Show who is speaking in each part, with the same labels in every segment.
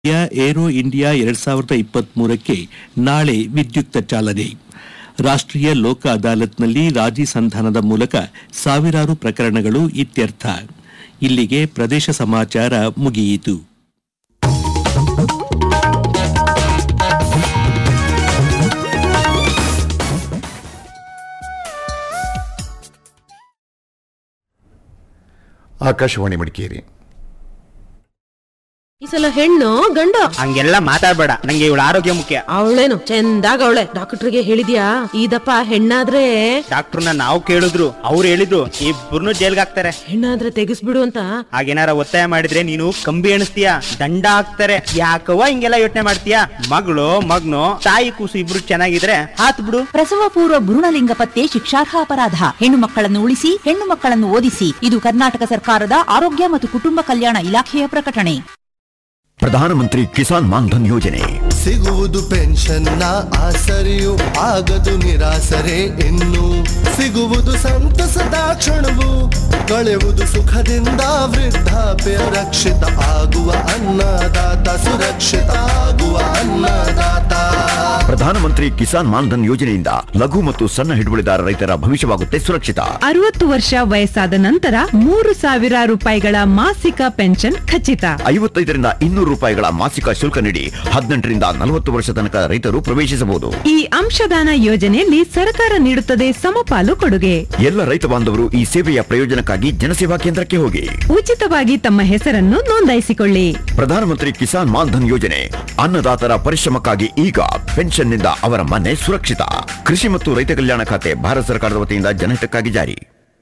Speaker 1: Aero India ಎರಡ್ ಸಾವಿರದ ಇಪ್ಪತ್ಮೂರಕ್ಕೆ ನಾಳೆ ವಿದ್ಯುಕ್ತ ಚಾಲನೆ ರಾಷ್ಟ್ರೀಯ ಲೋಕ ಅದಾಲತ್ನಲ್ಲಿ ರಾಜಿ ಸಂಧಾನದ ಮೂಲಕ ಸಾವಿರಾರು ಪ್ರಕರಣಗಳು ಇತ್ಯರ್ಥ ಇಲ್ಲಿಗೆ ಪ್ರದೇಶ ಸಮಾಚಾರ ಮುಗಿಯಿತು
Speaker 2: ಆಕಾಶವಾಣಿ ಮಡಿಕೇರಿ
Speaker 3: ಈ ಸಲ ಹೆಣ್ಣು ಗಂಡ
Speaker 4: ಹಂಗೆಲ್ಲ ಮಾತಾಡ್ಬೇಡ ನಂಗೆ ಇವಳ ಆರೋಗ್ಯ ಮುಖ್ಯ
Speaker 3: ಅವಳೇನು ಚಂದಾಗ ಅವಳೆ ಡಾಕ್ಟರ್ಗೆ ಹೇಳಿದ್ಯಾ ಇದಪ್ಪ ಹೆಣ್ಣಾದ್ರೆ
Speaker 4: ಡಾಕ್ಟರ್ನ ನಾವು ಕೇಳಿದ್ರು ಅವ್ರು ಹೇಳಿದ್ರು ಇಬ್ಬರನ್ನು ಜೈಲ್ಗೆ ಹಾಕ್ತಾರೆ
Speaker 3: ಹೆಣ್ಣಾದ್ರೆ ತೆಗಿಸ್ಬಿಡು ಅಂತ
Speaker 4: ಹಾಗೇನಾರ ಒತ್ತಾಯ ಮಾಡಿದ್ರೆ ನೀನು ಕಂಬಿ ಎಣಿಸ್ತೀಯ ದಂಡ ಹಾಕ್ತಾರೆ ಯಾಕವ್ವ ಹಿಂಗೆಲ್ಲ ಯೋಚನೆ ಮಾಡ್ತೀಯ ಮಗಳು ಮಗ್ನು ತಾಯಿ ಕೂಸು ಇಬ್ರು ಚೆನ್ನಾಗಿದ್ರೆ ಹಾತ್ ಬಿಡು
Speaker 5: ಪ್ರಸವ ಪೂರ್ವ ಭ್ರೂಣಲಿಂಗ ಪತ್ತೆ ಶಿಕ್ಷಾರ್ಹ ಅಪರಾಧ ಹೆಣ್ಣು ಮಕ್ಕಳನ್ನು ಉಳಿಸಿ ಹೆಣ್ಣು ಮಕ್ಕಳನ್ನು ಓದಿಸಿ ಇದು ಕರ್ನಾಟಕ ಸರ್ಕಾರದ ಆರೋಗ್ಯ ಮತ್ತು ಕುಟುಂಬ ಕಲ್ಯಾಣ ಇಲಾಖೆಯ ಪ್ರಕಟಣೆ
Speaker 6: ಪ್ರಧಾನಮಂತ್ರಿ ಕಿಸಾನ್ ಮಾನ್ಧನ್ ಯೋಜನೆ
Speaker 7: ಸಿಗುವುದು ಪೆನ್ಷನ್ನ ಆಸರೆಯು ಆಗದು ನಿರಾಸರೆ ಇನ್ನು ಸಿಗುವುದು ಸಂತಸದ ಕ್ಷಣವು ಕಳೆಯುವುದು ಸುಖದಿಂದ ವೃದ್ಧಾಪ್ಯ ರಕ್ಷಿತ ಆಗುವ ಅನ್ನದಾತ ಸುರಕ್ಷಿತ ಆಗುವ ಅನ್ನದಾತ
Speaker 6: ಪ್ರಧಾನಮಂತ್ರಿ ಕಿಸಾನ್ ಮಾನ್ಧನ್ ಯೋಜನೆಯಿಂದ ಲಘು ಮತ್ತು ಸಣ್ಣ ಹಿಡುವಳಿದಾರ ರೈತರ ಭವಿಷ್ಯವಾಗುತ್ತೆ ಸುರಕ್ಷಿತ
Speaker 8: ಅರವತ್ತು ವರ್ಷ ವಯಸ್ಸಾದ ನಂತರ ಮೂರು ಸಾವಿರ ರೂಪಾಯಿಗಳ ಮಾಸಿಕ ಪೆನ್ಷನ್ ಖಚಿತ
Speaker 6: ಐವತ್ತೈದರಿಂದ ಇನ್ನೂರು ರೂಪಾಯಿಗಳ ಮಾಸಿಕ ಶುಲ್ಕ ನೀಡಿ ಹದಿನೆಂಟರಿಂದ ನಲವತ್ತು ವರ್ಷ ತನಕ ರೈತರು ಪ್ರವೇಶಿಸಬಹುದು
Speaker 8: ಈ ಅಂಶದಾನ ಯೋಜನೆಯಲ್ಲಿ ಸರ್ಕಾರ ನೀಡುತ್ತದೆ ಸಮಪಾಲು ಕೊಡುಗೆ
Speaker 6: ಎಲ್ಲ ರೈತ ಬಾಂಧವರು ಈ ಸೇವೆಯ ಪ್ರಯೋಜನಕ್ಕಾಗಿ ಜನಸೇವಾ ಕೇಂದ್ರಕ್ಕೆ ಹೋಗಿ
Speaker 8: ಉಚಿತವಾಗಿ ತಮ್ಮ ಹೆಸರನ್ನು ನೋಂದಾಯಿಸಿಕೊಳ್ಳಿ
Speaker 6: ಪ್ರಧಾನಮಂತ್ರಿ ಕಿಸಾನ್ ಮಾನ್ಧನ್ ಯೋಜನೆ ಅನ್ನದಾತರ ಪರಿಶ್ರಮಕ್ಕಾಗಿ ಈಗ ಪೆನ್ಷನ್ನಿಂದ ಅವರ ಮನೆ ಸುರಕ್ಷಿತ ಕೃಷಿ ಮತ್ತು ರೈತ ಕಲ್ಯಾಣ ಖಾತೆ ಭಾರತ ಸರ್ಕಾರದ ವತಿಯಿಂದ ಜನಹಿತಕ್ಕಾಗಿ ಜಾರಿ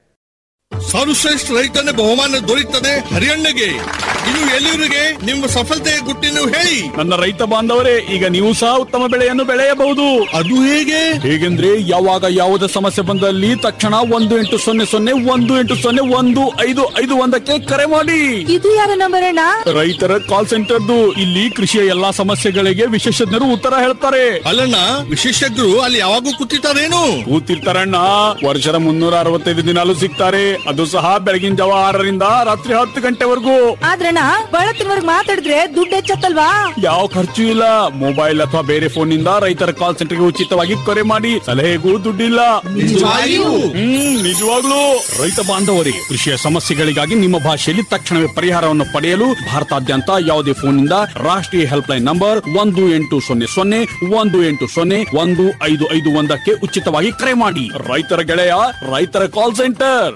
Speaker 9: ಸರ್ವಶ್ರೇಷ್ಠ ರೈತನ ಬಹುಮಾನ ದೊರೆಯುತ್ತದೆ ಹರಿಯಣ್ಣಗೆ ಇದು ಎಲ್ಲಿವರಿಗೆ ನಿಮ್ಮ ಸಫಲತೆಯ ಗುಟ್ಟಿನ ಹೇಳಿ
Speaker 10: ನನ್ನ ರೈತ ಬಾಂಧವರೇ ಈಗ ನೀವು ಸಹ ಉತ್ತಮ ಬೆಳೆಯನ್ನು ಬೆಳೆಯಬಹುದು
Speaker 9: ಅದು ಹೇಗೆ
Speaker 10: ಹೇಗೆಂದ್ರೆ ಯಾವಾಗ ಯಾವುದೇ ಸಮಸ್ಯೆ ಬಂದಲ್ಲಿ ತಕ್ಷಣ ಒಂದು ಎಂಟು ಸೊನ್ನೆ ಸೊನ್ನೆ ಒಂದು ಎಂಟು ಸೊನ್ನೆ ಒಂದು ಐದು ಐದು ಒಂದಕ್ಕೆ ಕರೆ ಮಾಡಿ
Speaker 5: ಇದು ಯಾರ ನಂಬರ್ ಅಣ್ಣ
Speaker 10: ರೈತರ ಕಾಲ್ ಸೆಂಟರ್ದು ಇಲ್ಲಿ ಕೃಷಿಯ ಎಲ್ಲಾ ಸಮಸ್ಯೆಗಳಿಗೆ ವಿಶೇಷಜ್ಞರು ಉತ್ತರ ಹೇಳ್ತಾರೆ
Speaker 9: ಅಲ್ಲಣ್ಣ ವಿಶೇಷಜ್ಞರು ಅಲ್ಲಿ ಯಾವಾಗೂ ಕೂತಿರ್ತಾರೇನು
Speaker 10: ಕೂತಿರ್ತಾರಣ್ಣ ವರ್ಷದ ಮುನ್ನೂರ ಅರವತ್ತೈದು ದಿನಾಲು ಸಿಗ್ತಾರೆ ಅದು ಸಹ ಬೆಳಗಿನ ಜಾವ ಆರರಿಂದ ರಾತ್ರಿ ಹತ್ತು ಗಂಟೆವರೆಗೂ
Speaker 5: ಆದ್ರಣ್ಣ ಬಳತ್ತಿನವರ್ಗ್ ಮಾತಾಡಿದ್ರೆ ದುಡ್ಡು ಹೆಚ್ಚತ್ತಲ್ವಾ
Speaker 10: ಯಾವ ಖರ್ಚು ಇಲ್ಲ ಮೊಬೈಲ್ ಅಥವಾ ಬೇರೆ ಫೋನ್ ನಿಂದ ರೈತರ ಕಾಲ್ ಸೆಂಟರ್ಗೆ ಉಚಿತವಾಗಿ ಕರೆ ಮಾಡಿ ಸಲಹೆಗೂ ದುಡ್ಡಿಲ್ಲ
Speaker 9: ನಿಜವಾಗಿಯೂ?
Speaker 10: ಹ್ಮ್ ನಿಜವಾಗ್ಲೂ ರೈತ ಬಾಂಧವರೇ ಕೃಷಿಯ ಸಮಸ್ಯೆಗಳಿಗಾಗಿ ನಿಮ್ಮ ಭಾಷೆಯಲ್ಲಿ ತಕ್ಷಣವೇ ಪರಿಹಾರವನ್ನು ಪಡೆಯಲು ಭಾರತಾದ್ಯಂತ ಯಾವುದೇ ಫೋನ್ ನಿಂದ ರಾಷ್ಟ್ರೀಯ ಹೆಲ್ಪ್ ಲೈನ್ ನಂಬರ್ ಒಂದು ಎಂಟು ಸೊನ್ನೆ ಸೊನ್ನೆ ಒಂದು ಎಂಟು ಸೊನ್ನೆ ಒಂದು ಐದು ಐದು ಒಂದಕ್ಕೆ ಉಚಿತವಾಗಿ ಕರೆ ಮಾಡಿ ರೈತರ ಗೆಳೆಯ ರೈತರ ಕಾಲ್ ಸೆಂಟರ್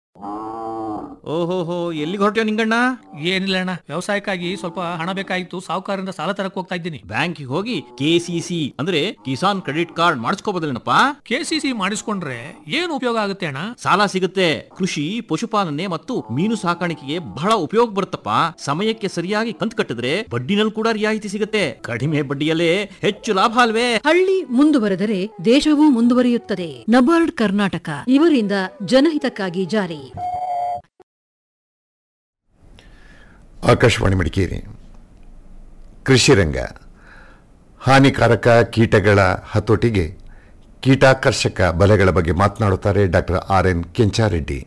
Speaker 11: ಓಹೋಹೋ ಎಲ್ಲಿಗೆ ಹೊರಟ್ಯೋ ನಿಂಗಣ್ಣ
Speaker 12: ಏನಿಲ್ಲ ಅಣ್ಣ ವ್ಯವಸಾಯಕ್ಕಾಗಿ ಸ್ವಲ್ಪ ಹಣ ಬೇಕಾಗಿತ್ತು ಸಾಹುಕಾರರಿಂದ ಸಾಲ ತರಕ್ ಹೋಗ್ತಾ ಇದ್ದೀನಿ
Speaker 11: ಬ್ಯಾಂಕಿಗೆ ಹೋಗಿ ಕೆಸಿಸಿ ಅಂದ್ರೆ ಕಿಸಾನ್ ಕ್ರೆಡಿಟ್ ಕಾರ್ಡ್ ಮಾಡಿಸ್ಕೋಬೋದಲ್ಲೇನಪ್ಪ
Speaker 12: ಕೆಸಿಸಿ ಮಾಡಿಸ್ಕೊಂಡ್ರೆ ಏನು ಉಪಯೋಗ ಆಗುತ್ತೆ ಅಣ್ಣ
Speaker 11: ಸಾಲ ಸಿಗುತ್ತೆ ಕೃಷಿ ಪಶುಪಾಲನೆ ಮತ್ತು ಮೀನು ಸಾಕಾಣಿಕೆಗೆ ಬಹಳ ಉಪಯೋಗ ಬರುತ್ತಪ್ಪ ಸಮಯಕ್ಕೆ ಸರಿಯಾಗಿ ಕಂತು ಕಟ್ಟಿದ್ರೆ ಬಡ್ಡಿನಲ್ಲಿ ಕೂಡ ರಿಯಾಯಿತಿ ಸಿಗುತ್ತೆ ಕಡಿಮೆ ಬಡ್ಡಿಯಲ್ಲೇ ಹೆಚ್ಚು ಲಾಭ ಅಲ್ವೇ
Speaker 13: ಹಳ್ಳಿ ಮುಂದುವರೆದರೆ ದೇಶವೂ ಮುಂದುವರಿಯುತ್ತದೆ ನಬಾರ್ಡ್ ಕರ್ನಾಟಕ ಇವರಿಂದ ಜನಹಿತಕ್ಕಾಗಿ ಜಾರಿ
Speaker 2: ಆಕಾಶವಾಣಿ ಮಡಿಕೇರಿ ಕೃಷಿ ರಂಗ ಹಾನಿಕಾರಕ ಕೀಟಗಳ ಹತೋಟಿಗೆ ಕೀಟಾಕರ್ಷಕ ಬಲೆಗಳ ಬಗ್ಗೆ ಮಾತನಾಡುತ್ತಾರೆ ಡಾಕ್ಟರ್ ಆರ್ ಎನ್ ಕೆಂಚಾರೆಡ್ಡಿ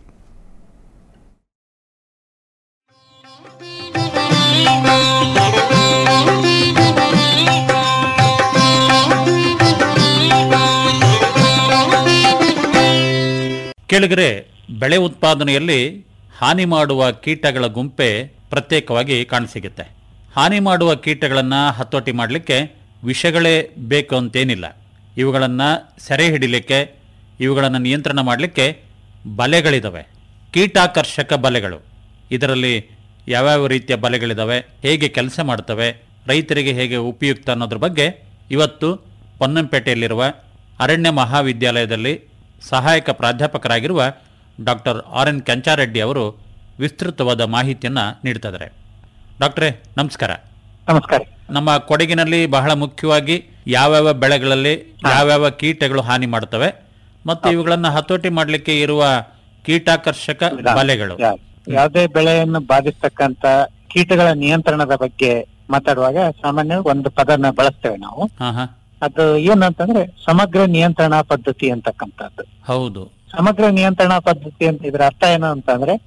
Speaker 14: ಕೆಳಗರೆ ಬೆಳೆ ಉತ್ಪಾದನೆಯಲ್ಲಿ ಹಾನಿ ಮಾಡುವ ಕೀಟಗಳ ಗುಂಪೆ ಪ್ರತ್ಯೇಕವಾಗಿ ಕಾಣಸಿಗುತ್ತೆ ಹಾನಿ ಮಾಡುವ ಕೀಟಗಳನ್ನು ಹತೋಟಿ ಮಾಡಲಿಕ್ಕೆ ವಿಷಗಳೇ ಬೇಕು ಅಂತೇನಿಲ್ಲ ಇವುಗಳನ್ನು ಸೆರೆ ಹಿಡಿಲಿಕ್ಕೆ ಇವುಗಳನ್ನು ನಿಯಂತ್ರಣ ಮಾಡಲಿಕ್ಕೆ ಬಲೆಗಳಿದ್ದಾವೆ ಕೀಟಾಕರ್ಷಕ ಬಲೆಗಳು ಇದರಲ್ಲಿ ಯಾವ್ಯಾವ ರೀತಿಯ ಬಲೆಗಳಿದ್ದಾವೆ ಹೇಗೆ ಕೆಲಸ ಮಾಡ್ತವೆ ರೈತರಿಗೆ ಹೇಗೆ ಉಪಯುಕ್ತ ಅನ್ನೋದ್ರ ಬಗ್ಗೆ ಇವತ್ತು ಪೊನ್ನಂಪೇಟೆಯಲ್ಲಿರುವ ಅರಣ್ಯ ಮಹಾವಿದ್ಯಾಲಯದಲ್ಲಿ ಸಹಾಯಕ ಪ್ರಾಧ್ಯಾಪಕರಾಗಿರುವ ಡಾಕ್ಟರ್ ಆರ್ ಎನ್ ಕೆಂಚಾರೆಡ್ಡಿ ಅವರು ವಿಸ್ತೃತವಾದ ಮಾಹಿತಿಯನ್ನು ನೀಡ್ತಿದ್ದಾರೆ ಡಾಕ್ಟ್ರೇ ನಮಸ್ಕಾರ
Speaker 15: ನಮಸ್ಕಾರ
Speaker 14: ನಮ್ಮ ಕೊಡಗಿನಲ್ಲಿ ಬಹಳ ಮುಖ್ಯವಾಗಿ ಯಾವ್ಯಾವ ಬೆಳೆಗಳಲ್ಲಿ ಯಾವ್ಯಾವ ಕೀಟಗಳು ಹಾನಿ ಮಾಡ್ತವೆ ಮತ್ತು ಇವುಗಳನ್ನು ಹತೋಟಿ ಮಾಡಲಿಕ್ಕೆ ಇರುವ ಕೀಟಾಕರ್ಷಕ ಬಲೆಗಳು
Speaker 15: ಯಾ- ಯಾವುದೇ ಬೆಳೆಯನ್ನು ಬಾಧಿಸ್ತಕ್ಕಂತ ಕೀಟಗಳ ನಿಯಂತ್ರಣದ ಬಗ್ಗೆ ಮಾತಾಡುವಾಗ ಸಾಮಾನ್ಯ ಒಂದು ಪದನ ಬಳಸ್ತೇವೆ ನಾವು
Speaker 14: ಹಾ ಹಾ
Speaker 15: ಅದು ಏನು ಅಂತಂದ್ರೆ ಸಮಗ್ರ ನಿಯಂತ್ರಣಾ ಪದ್ಧತಿ ಅಂತಕ್ಕಂಥದ್ದು
Speaker 14: ಹೌದು
Speaker 15: ಸಮಗ್ರ ನಿಯಂತ್ರಣಾ ಪದ್ಧತಿ ಅಂತ ಇದ್ರ ಅರ್ಥ ಏನು ಅಂತಂದ್ರೆ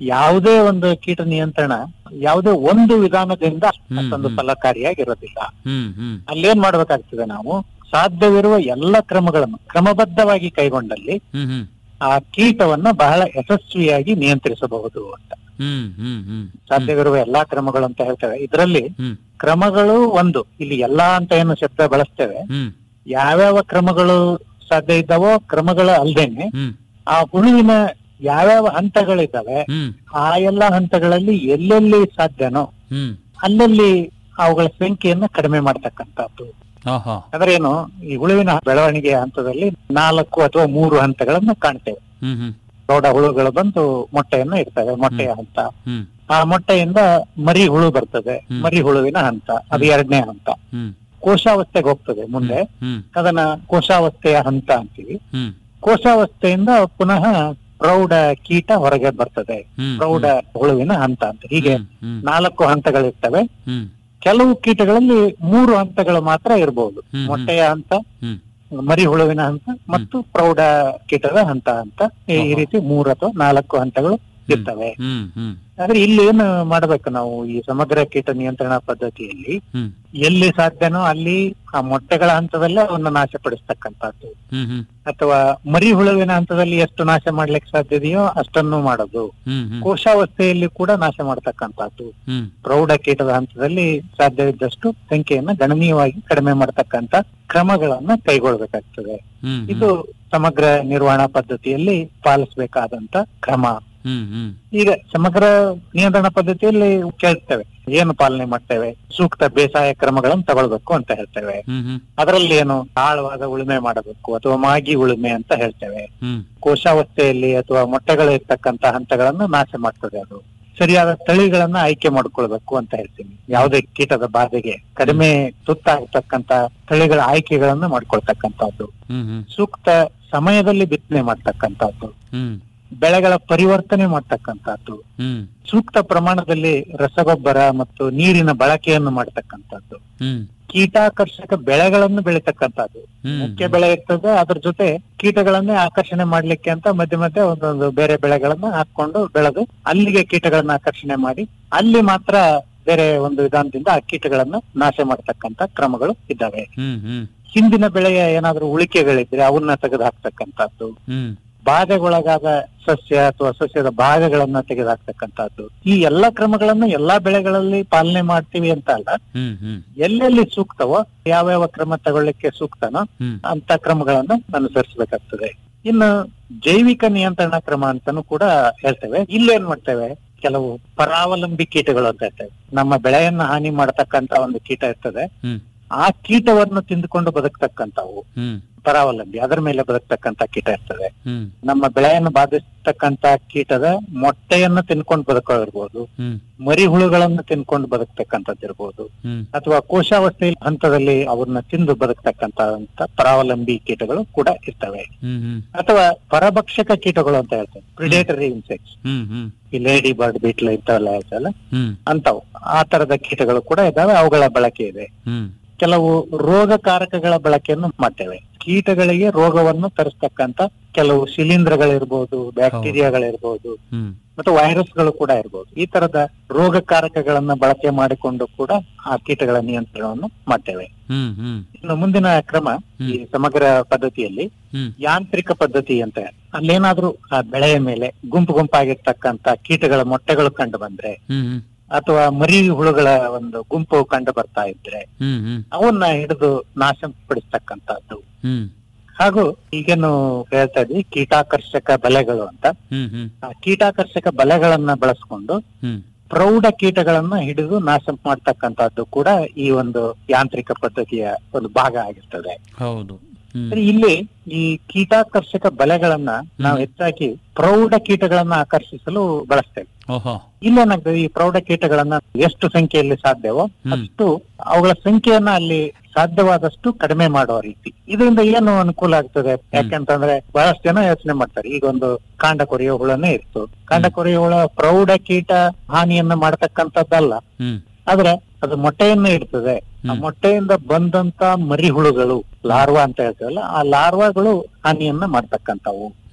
Speaker 15: ಯಾವುದೇ ಒಂದು ಕೀಟ ನಿಯಂತ್ರಣ ಯಾವುದೇ ಒಂದು ವಿಧಾನದಿಂದ ಅಷ್ಟೊಂದು ಫಲಕಾರಿಯಾಗಿರೋದಿಲ್ಲ
Speaker 14: ಹ್ಮ್ ಹ್ಮ್
Speaker 15: ಅಲ್ಲೇನ್ ಮಾಡ್ಬೇಕಾಗ್ತದೆ ನಾವು ಸಾಧ್ಯವಿರುವ ಎಲ್ಲ ಕ್ರಮಗಳನ್ನು ಕ್ರಮಬದ್ಧವಾಗಿ ಕೈಗೊಂಡಲ್ಲಿ
Speaker 14: ಹ್ಮ್ ಹ್ಮ್
Speaker 15: ಆ ಕೀಟವನ್ನ ಬಹಳ ಯಶಸ್ವಿಯಾಗಿ ನಿಯಂತ್ರಿಸಬಹುದು ಅಂತ
Speaker 14: ಹ್ಮ್ ಹ್ಮ್ ಹ್ಮ್
Speaker 15: ಸಾಧ್ಯವಿರುವ ಎಲ್ಲಾ ಕ್ರಮಗಳು ಅಂತ ಹೇಳ್ತೇವೆ ಇದರಲ್ಲಿ
Speaker 14: ಹ್ಮ್
Speaker 15: ಕ್ರಮಗಳು ಒಂದು ಇಲ್ಲಿ ಎಲ್ಲಾ ಅಂತ ಏನು ಶಬ್ದ ಬಳಸ್ತೇವೆ
Speaker 14: ಹ್ಮ್
Speaker 15: ಯಾವ್ಯಾವ ಕ್ರಮಗಳು ಸಾಧ್ಯ ಇದ್ದಾವೋ ಕ್ರಮಗಳು ಅಲ್ದೇನೆ
Speaker 14: ಹ್ಮ್
Speaker 15: ಆ ಹುಳುವಿನ ಯಾವ್ಯಾವ ಹಂತಗಳಿದ್ದಾವೆ
Speaker 14: ಹ್ಮ್
Speaker 15: ಆ ಎಲ್ಲಾ ಹಂತಗಳಲ್ಲಿ ಎಲ್ಲೆಲ್ಲಿ ಸಾಧ್ಯನೋ
Speaker 14: ಹ್ಮ್
Speaker 15: ಅಲ್ಲಲ್ಲಿ ಅವುಗಳ ಸಂಖ್ಯೆಯನ್ನ ಕಡಿಮೆ ಮಾಡ್ತಕ್ಕಂಥದ್ದು
Speaker 14: ಆಹಾ
Speaker 15: ಅಂದ್ರೆ ಏನು ಈ ಹುಳುವಿನ ಬೆಳವಣಿಗೆ ಹಂತದಲ್ಲಿ ನಾಲ್ಕು ಅಥವಾ ಮೂರು ಹಂತಗಳನ್ನ ಕಾಣ್ತೇವೆ
Speaker 14: ಹ್ಮ್ ಹ್ಮ್
Speaker 15: ಪ್ರೌಢ ಹುಳುಗಳು ಬಂದು ಮೊಟ್ಟೆಯನ್ನ ಇಡ್ತವೆ ಮೊಟ್ಟೆಯ ಹಂತ
Speaker 14: ಹ್ಮ್
Speaker 15: ಆ ಮೊಟ್ಟೆಯಿಂದ ಮರಿ ಹುಳು ಬರ್ತದೆ ಮರಿ ಹುಳುವಿನ ಹಂತ ಅದು ಎರಡನೇ ಹಂತ
Speaker 14: ಹ್ಮ್
Speaker 15: ಕೋಶಾವಸ್ಥೆಗೆ ಹೋಗ್ತದೆ ಮುಂದೆ
Speaker 14: ಹ್ಮ್
Speaker 15: ಅದನ್ನ ಕೋಶಾವಸ್ಥೆಯ ಹಂತ ಅಂತೀವಿ
Speaker 14: ಹ್ಮ್
Speaker 15: ಕೋಶಾವಸ್ಥೆಯಿಂದ ಪುನಃ ಪ್ರೌಢ ಕೀಟ ಹೊರಗೆ ಬರ್ತದೆ
Speaker 14: ಹ್ಮ್,
Speaker 15: ಪ್ರೌಢ ಹುಳುವಿನ ಹಂತ ಅಂತ ಹೀಗೆ
Speaker 14: ಹ್ಮ್
Speaker 15: ನಾಲ್ಕು ಹಂತಗಳಿರ್ತವೆ
Speaker 14: ಹ್ಮ್
Speaker 15: ಕೆಲವು ಕೀಟಗಳಲ್ಲಿ ಮೂರು ಹಂತಗಳು ಮಾತ್ರ ಇರಬಹುದು
Speaker 14: ಹ್ಮ್,
Speaker 15: ಮೊಟ್ಟೆಯ ಹಂತ
Speaker 14: ಹ್ಮ್
Speaker 15: ಮರಿ ಹುಳುವಿನ ಹಂತ ಮತ್ತು ಪ್ರೌಢ ಕೀಟದ ಹಂತ ಅಂತ ಈ ಈ ರೀತಿ ಮೂರು ಅಥವಾ ನಾಲ್ಕು ಹಂತಗಳು ಇರ್ತವೆ
Speaker 14: ಹ್ಮ್ ಹ್ಮ್
Speaker 15: ಆದ್ರೆ ಇಲ್ಲಿ ಏನು ಮಾಡ್ಬೇಕು ನಾವು ಈ ಸಮಗ್ರ ಕೀಟ ನಿಯಂತ್ರಣ ಪದ್ಧತಿಯಲ್ಲಿ
Speaker 14: ಹ್ಮ್
Speaker 15: ಎಲ್ಲಿ ಸಾಧ್ಯನೋ ಅಲ್ಲಿ ಆ ಮೊಟ್ಟೆಗಳ ಹಂತದಲ್ಲೇ ಅವನ್ನ ನಾಶಪಡಿಸ್ತಕ್ಕಂಥದ್ದು
Speaker 14: ಹ್ಮ್ ಹ್ಮ್
Speaker 15: ಅಥವಾ ಮರಿ ಹುಳುವಿನ ಹಂತದಲ್ಲಿ ಎಷ್ಟು ನಾಶ ಮಾಡ್ಲಿಕ್ಕೆ ಸಾಧ್ಯ ಇದೆಯೋ ಅಷ್ಟನ್ನು ಮಾಡೋದು
Speaker 14: ಹ್ಮ್ ಹ್ಮ್
Speaker 15: ಕೋಶಾವಸ್ಥೆಯಲ್ಲಿ ಕೂಡ ನಾಶ ಮಾಡ್ತಕ್ಕಂಥದ್ದು
Speaker 14: ಹ್ಮ್
Speaker 15: ಪ್ರೌಢ ಕೀಟದ ಹಂತದಲ್ಲಿ ಸಾಧ್ಯವಿದ್ದಷ್ಟು ಸಂಖ್ಯೆಯನ್ನ ಗಣನೀಯವಾಗಿ ಕಡಿಮೆ ಮಾಡತಕ್ಕಂತ ಕ್ರಮಗಳನ್ನ ಕೈಗೊಳ್ಬೇಕಾಗ್ತದೆ
Speaker 14: ಹ್ಮ್
Speaker 15: ಇದು ಸಮಗ್ರ ನಿರ್ವಹಣಾ ಪದ್ಧತಿಯಲ್ಲಿ ಪಾಲಿಸಬೇಕಾದಂತ ಕ್ರಮ
Speaker 14: ಹ್ಮ್ ಹ್ಮ್
Speaker 15: ಈಗ ಸಮಗ್ರ ನಿಯಂತ್ರಣ ಪದ್ಧತಿಯಲ್ಲಿ ಕೇಳ್ತೇವೆ ಏನು ಪಾಲನೆ ಮಾಡ್ತೇವೆ ಸೂಕ್ತ ಬೇಸಾಯ ಕ್ರಮಗಳನ್ನು ತಗೊಳ್ಬೇಕು ಅಂತ ಹೇಳ್ತೇವೆ
Speaker 14: ಹ್ಮ್ ಹ್ಮ್
Speaker 15: ಅದರಲ್ಲಿ ಏನು ಆಳವಾದ ಉಳುಮೆ ಮಾಡಬೇಕು ಅಥವಾ ಮಾಗಿ ಉಳುಮೆ ಅಂತ ಹೇಳ್ತೇವೆ
Speaker 14: ಹ್ಮ್
Speaker 15: ಕೋಶಾವಸ್ಥೆಯಲ್ಲಿ ಅಥವಾ ಮೊಟ್ಟೆಗಳು ಇರ್ತಕ್ಕಂತ ಹಂತಗಳನ್ನು ನಾಶ ಮಾಡ್ತದೆ ಅದು ಸರಿಯಾದ ತಳಿಗಳನ್ನ ಆಯ್ಕೆ ಮಾಡ್ಕೊಳ್ಬೇಕು ಅಂತ ಹೇಳ್ತೀನಿ ಯಾವುದೇ ಕೀಟದ ಬಾಧೆಗೆ ಕಡಿಮೆ ತುತ್ತಾಗತಕ್ಕಂತ ತಳಿಗಳ ಆಯ್ಕೆಗಳನ್ನ ಮಾಡ್ಕೊಳ್ತಕ್ಕಂಥದ್ದು
Speaker 14: ಹ್ಮ್ ಹ್ಮ್
Speaker 15: ಸೂಕ್ತ ಸಮಯದಲ್ಲಿ ಬಿತ್ತನೆ ಮಾಡ್ತಕ್ಕಂಥದ್ದು
Speaker 14: ಹ್ಮ್
Speaker 15: ಬೆಳೆಗಳ ಪರಿವರ್ತನೆ ಮಾಡ್ತಕ್ಕಂಥದ್ದು
Speaker 14: ಹ್ಮ್
Speaker 15: ಸೂಕ್ತ ಪ್ರಮಾಣದಲ್ಲಿ ರಸಗೊಬ್ಬರ ಮತ್ತು ನೀರಿನ ಬಳಕೆಯನ್ನು ಮಾಡ್ತಕ್ಕಂಥದ್ದು
Speaker 14: ಹ್ಮ್
Speaker 15: ಕೀಟಾಕರ್ಷಕ ಬೆಳೆಗಳನ್ನು ಬೆಳಿತಕ್ಕಂಥದ್ದು
Speaker 14: ಹ್ಮ್
Speaker 15: ಮುಖ್ಯ ಬೆಳೆ ಇರ್ತದೆ ಅದ್ರ ಜೊತೆ ಕೀಟಗಳನ್ನೇ ಆಕರ್ಷಣೆ ಮಾಡ್ಲಿಕ್ಕೆ ಅಂತ ಮಧ್ಯೆ ಮಧ್ಯೆ ಒಂದೊಂದು ಬೇರೆ ಬೆಳೆಗಳನ್ನ ಹಾಕೊಂಡು ಬೆಳೆದು ಅಲ್ಲಿಗೆ ಕೀಟಗಳನ್ನ ಆಕರ್ಷಣೆ ಮಾಡಿ ಅಲ್ಲಿ ಮಾತ್ರ ಬೇರೆ ಒಂದು ವಿಧಾನದಿಂದ ಆ ಕೀಟಗಳನ್ನ ನಾಶ ಮಾಡತಕ್ಕಂತ ಕ್ರಮಗಳು ಇದ್ದಾವೆ
Speaker 14: ಹ್ಮ್ ಹ್ಮ್
Speaker 15: ಹಿಂದಿನ ಬೆಳೆಯ ಏನಾದ್ರೂ ಉಳಿಕೆಗಳಿದ್ರೆ ಅವನ್ನ ತೆಗೆದು ಹಾಕ್ತಕ್ಕಂಥದ್ದು
Speaker 14: ಹ್ಮ್
Speaker 15: ಬಾಧೆಗೊಳಗಾದ ಸಸ್ಯ ಅಥವಾ ಸಸ್ಯದ ಭಾಗಗಳನ್ನ ತೆಗೆದುಹಾಕ್ತಕ್ಕಂಥದ್ದು ಈ ಎಲ್ಲಾ ಕ್ರಮಗಳನ್ನು ಎಲ್ಲಾ ಬೆಳೆಗಳಲ್ಲಿ ಪಾಲನೆ ಮಾಡ್ತೀವಿ ಅಂತ ಅಲ್ಲ
Speaker 14: ಹ್ಮ್ ಹ್ಮ್
Speaker 15: ಎಲ್ಲೆಲ್ಲಿ ಸೂಕ್ತವೋ ಯಾವ್ಯಾವ ಕ್ರಮ ತಗೊಳ್ಳಿಕ್ಕೆ ಸೂಕ್ತನೋ
Speaker 14: ಹ್ಮ್
Speaker 15: ಅಂತ ಕ್ರಮಗಳನ್ನ ಅನುಸರಿಸಬೇಕಾಗ್ತದೆ ಇನ್ನು ಜೈವಿಕ ನಿಯಂತ್ರಣ ಕ್ರಮ ಅಂತಾನು ಕೂಡ ಹೇಳ್ತೇವೆ ಇಲ್ಲೇನ್ ಮಾಡ್ತೇವೆ ಕೆಲವು ಪರಾವಲಂಬಿ ಕೀಟಗಳು ಅಂತ ಹೇಳ್ತೇವೆ ನಮ್ಮ ಬೆಳೆಯನ್ನ ಹಾನಿ ಮಾಡತಕ್ಕಂತ ಒಂದು ಕೀಟ ಇರ್ತದೆ
Speaker 14: ಹ್ಮ್
Speaker 15: ಆ ಕೀಟವನ್ನು ತಿಂದುಕೊಂಡು ಬದುಕ್ತಕ್ಕಂಥವು
Speaker 14: ಹ್ಮ್
Speaker 15: ಪರಾವಲಂಬಿ ಅದರ ಮೇಲೆ ಬದುಕ್ತಕ್ಕಂತ ಕೀಟ ಇರ್ತದೆ
Speaker 14: ಹ್ಮ್
Speaker 15: ನಮ್ಮ ಬೆಳೆಯನ್ನು ಬಾಧಿಸ್ತಕ್ಕಂತ ಕೀಟದ ಮೊಟ್ಟೆಯನ್ನ ತಿನ್ಕೊಂಡು ಬದುಕೋದಿರ್ಬೋದು
Speaker 14: ಹ್ಮ್
Speaker 15: ಮರಿ ಹುಳುಗಳನ್ನ ತಿನ್ಕೊಂಡು ಬದುಕ್ತಕ್ಕಂಥದ್ದಿರ್ಬೋದು
Speaker 14: ಹ್ಮ್
Speaker 15: ಅಥವಾ ಕೋಶಾವಸ್ಥೆ ಹಂತದಲ್ಲಿ ಅವನ್ನ ತಿಂದು ಬದುಕ್ತಕ್ಕಂತ ಪರಾವಲಂಬಿ ಕೀಟಗಳು ಕೂಡ ಇರ್ತವೆ
Speaker 14: ಹ್ಮ್ ಹ್ಮ್
Speaker 15: ಅಥವಾ ಪರಭಕ್ಷಕ ಕೀಟಗಳು ಅಂತ ಹೇಳ್ತೇವೆ ಪ್ರಿಡೇಟರಿ ಇನ್ಸೆಕ್ಟ್ಸ್
Speaker 14: ಹ್ಮ್ ಹ್ಮ್
Speaker 15: ಈ ಲೇಡಿ ಬರ್ಡ್ ಬೀಟ್ಲ್ ಇಂಥವೆಲ್ಲ ಹೇಳ್ತಲ್ಲ
Speaker 14: ಹ್ಮ್
Speaker 15: ಅಂತವು ಆ ತರದ ಕೀಟಗಳು ಕೂಡ ಇದಾವೆ ಅವುಗಳ ಬಳಕೆ ಇದೆ
Speaker 14: ಹ್ಮ್
Speaker 15: ಕೆಲವು ರೋಗಕಾರಕಗಳ ಬಳಕೆಯನ್ನು ಮಾಡ್ತೇವೆ ಕೀಟಗಳಿಗೆ ರೋಗವನ್ನು ತರಿಸ್ತಕ್ಕಂತ ಕೆಲವು ಶಿಲೀಂಧ್ರಗಳಿರ್ಬೋದು ಬ್ಯಾಕ್ಟೀರಿಯಾಗಳಿರ್ಬೋದು
Speaker 14: ಹ್ಮ್
Speaker 15: ಮತ್ತು ವೈರಸ್ಗಳು ಕೂಡ ಇರ್ಬೋದು ಈ ತರದ ರೋಗಕಾರಕಗಳನ್ನ ಬಳಕೆ ಮಾಡಿಕೊಂಡು ಕೂಡ ಆ ಕೀಟಗಳ ನಿಯಂತ್ರಣವನ್ನು ಮಾಡ್ತೇವೆ
Speaker 14: ಹ್ಮ್ ಹ್ಮ್
Speaker 15: ಇನ್ನು ಮುಂದಿನ ಕ್ರಮ ಈ ಸಮಗ್ರ ಪದ್ಧತಿಯಲ್ಲಿ
Speaker 14: ಹ್ಮ್
Speaker 15: ಯಾಂತ್ರಿಕ ಪದ್ಧತಿ ಅಂತ ಅಲ್ಲೇನಾದ್ರೂ ಆ ಬೆಳೆಯ ಮೇಲೆ ಗುಂಪು ಗುಂಪಾಗಿರ್ತಕ್ಕಂತ ಕೀಟಗಳ ಮೊಟ್ಟೆಗಳು ಕಂಡು ಬಂದ್ರೆ
Speaker 14: ಹ್ಮ್ ಹ್ಮ್
Speaker 15: ಅಥವಾ ಮರಿ ಹುಳುಗಳ ಒಂದು ಗುಂಪು ಕಂಡು ಬರ್ತಾ ಇದ್ರೆ
Speaker 14: ಹ್ಮ್ ಹ್ಮ್
Speaker 15: ಅವನ್ನ ಹಿಡಿದು ನಾಶಪಡಿಸ್ತಕ್ಕಂಥದ್ದು
Speaker 14: ಹ್ಮ್
Speaker 15: ಹಾಗೂ ಈಗೇನು ಹೇಳ್ತಾ ಇದ್ವಿ ಕೀಟಾಕರ್ಷಕ ಬಲೆಗಳು ಅಂತ
Speaker 14: ಹ್ಮ್ ಹ್ಮ್
Speaker 15: ಆ ಕೀಟಾಕರ್ಷಕ ಬಲೆಗಳನ್ನ ಬಳಸ್ಕೊಂಡು
Speaker 14: ಹ್ಮ್
Speaker 15: ಪ್ರೌಢ ಕೀಟಗಳನ್ನ ಹಿಡಿದು ನಾಶ ಮಾಡ್ತಕ್ಕಂಥದ್ದು ಕೂಡ ಈ ಒಂದು ಯಾಂತ್ರಿಕ ಪದ್ಧತಿಯ ಒಂದು ಭಾಗ ಆಗಿರ್ತದೆ
Speaker 14: ಹೌದು ಹ್ಮ್
Speaker 15: ಸರಿ, ಇಲ್ಲಿ ಈ ಕೀಟಾಕರ್ಷಕ ಬಲೆಗಳನ್ನ ನಾವು ಹೆಚ್ಚಾಗಿ ಪ್ರೌಢ ಕೀಟಗಳನ್ನ ಆಕರ್ಷಿಸಲು ಬಳಸ್ತೇವೆ
Speaker 14: ಓಹೋ
Speaker 15: ಇಲ್ಲೇನಾಗ್ತದೆ ಈ ಪ್ರೌಢ ಕೀಟಗಳನ್ನ ಎಷ್ಟು ಸಂಖ್ಯೆಯಲ್ಲಿ ಸಾಧ್ಯವೋ ಅಷ್ಟು ಅವುಗಳ ಸಂಖ್ಯೆಯನ್ನ ಅಲ್ಲಿ ಸಾಧ್ಯವಾದಷ್ಟು ಕಡಿಮೆ ಮಾಡುವ ರೀತಿ ಇದರಿಂದ ಏನು ಅನುಕೂಲ ಆಗ್ತದೆ ಯಾಕೆಂತಂದ್ರೆ ಬಹಳಷ್ಟು ಜನ ಯೋಚನೆ ಮಾಡ್ತಾರೆ ಈಗ ಒಂದು ಕಾಂಡ ಕೊರೆಯೋ ಹುಳನೇ ಇತ್ತು ಕಾಂಡ ಕೊರೆಯೋ ಹುಳ ಪ್ರೌಢ ಕೀಟ ಹಾನಿಯನ್ನ ಮಾಡತಕ್ಕಂಥದ್ದಲ್ಲ
Speaker 14: ಹ್ಮ್
Speaker 15: ಆದ್ರೆ ಅದು ಮೊಟ್ಟೆಯನ್ನ ಇಡ್ತದೆ ಆ ಮೊಟ್ಟೆಯಿಂದ ಬಂದಂತ ಮರಿ ಹುಳುಗಳು ಲಾರ್ವಾ ಅಂತ ಹೇಳ್ತೇವಲ್ಲ ಆ ಲಾರ್ವಾಗಳು ಹಾನಿಯನ್ನ ಮಾಡ್ತಕ್ಕಂಥವು
Speaker 14: ಹ್ಮ್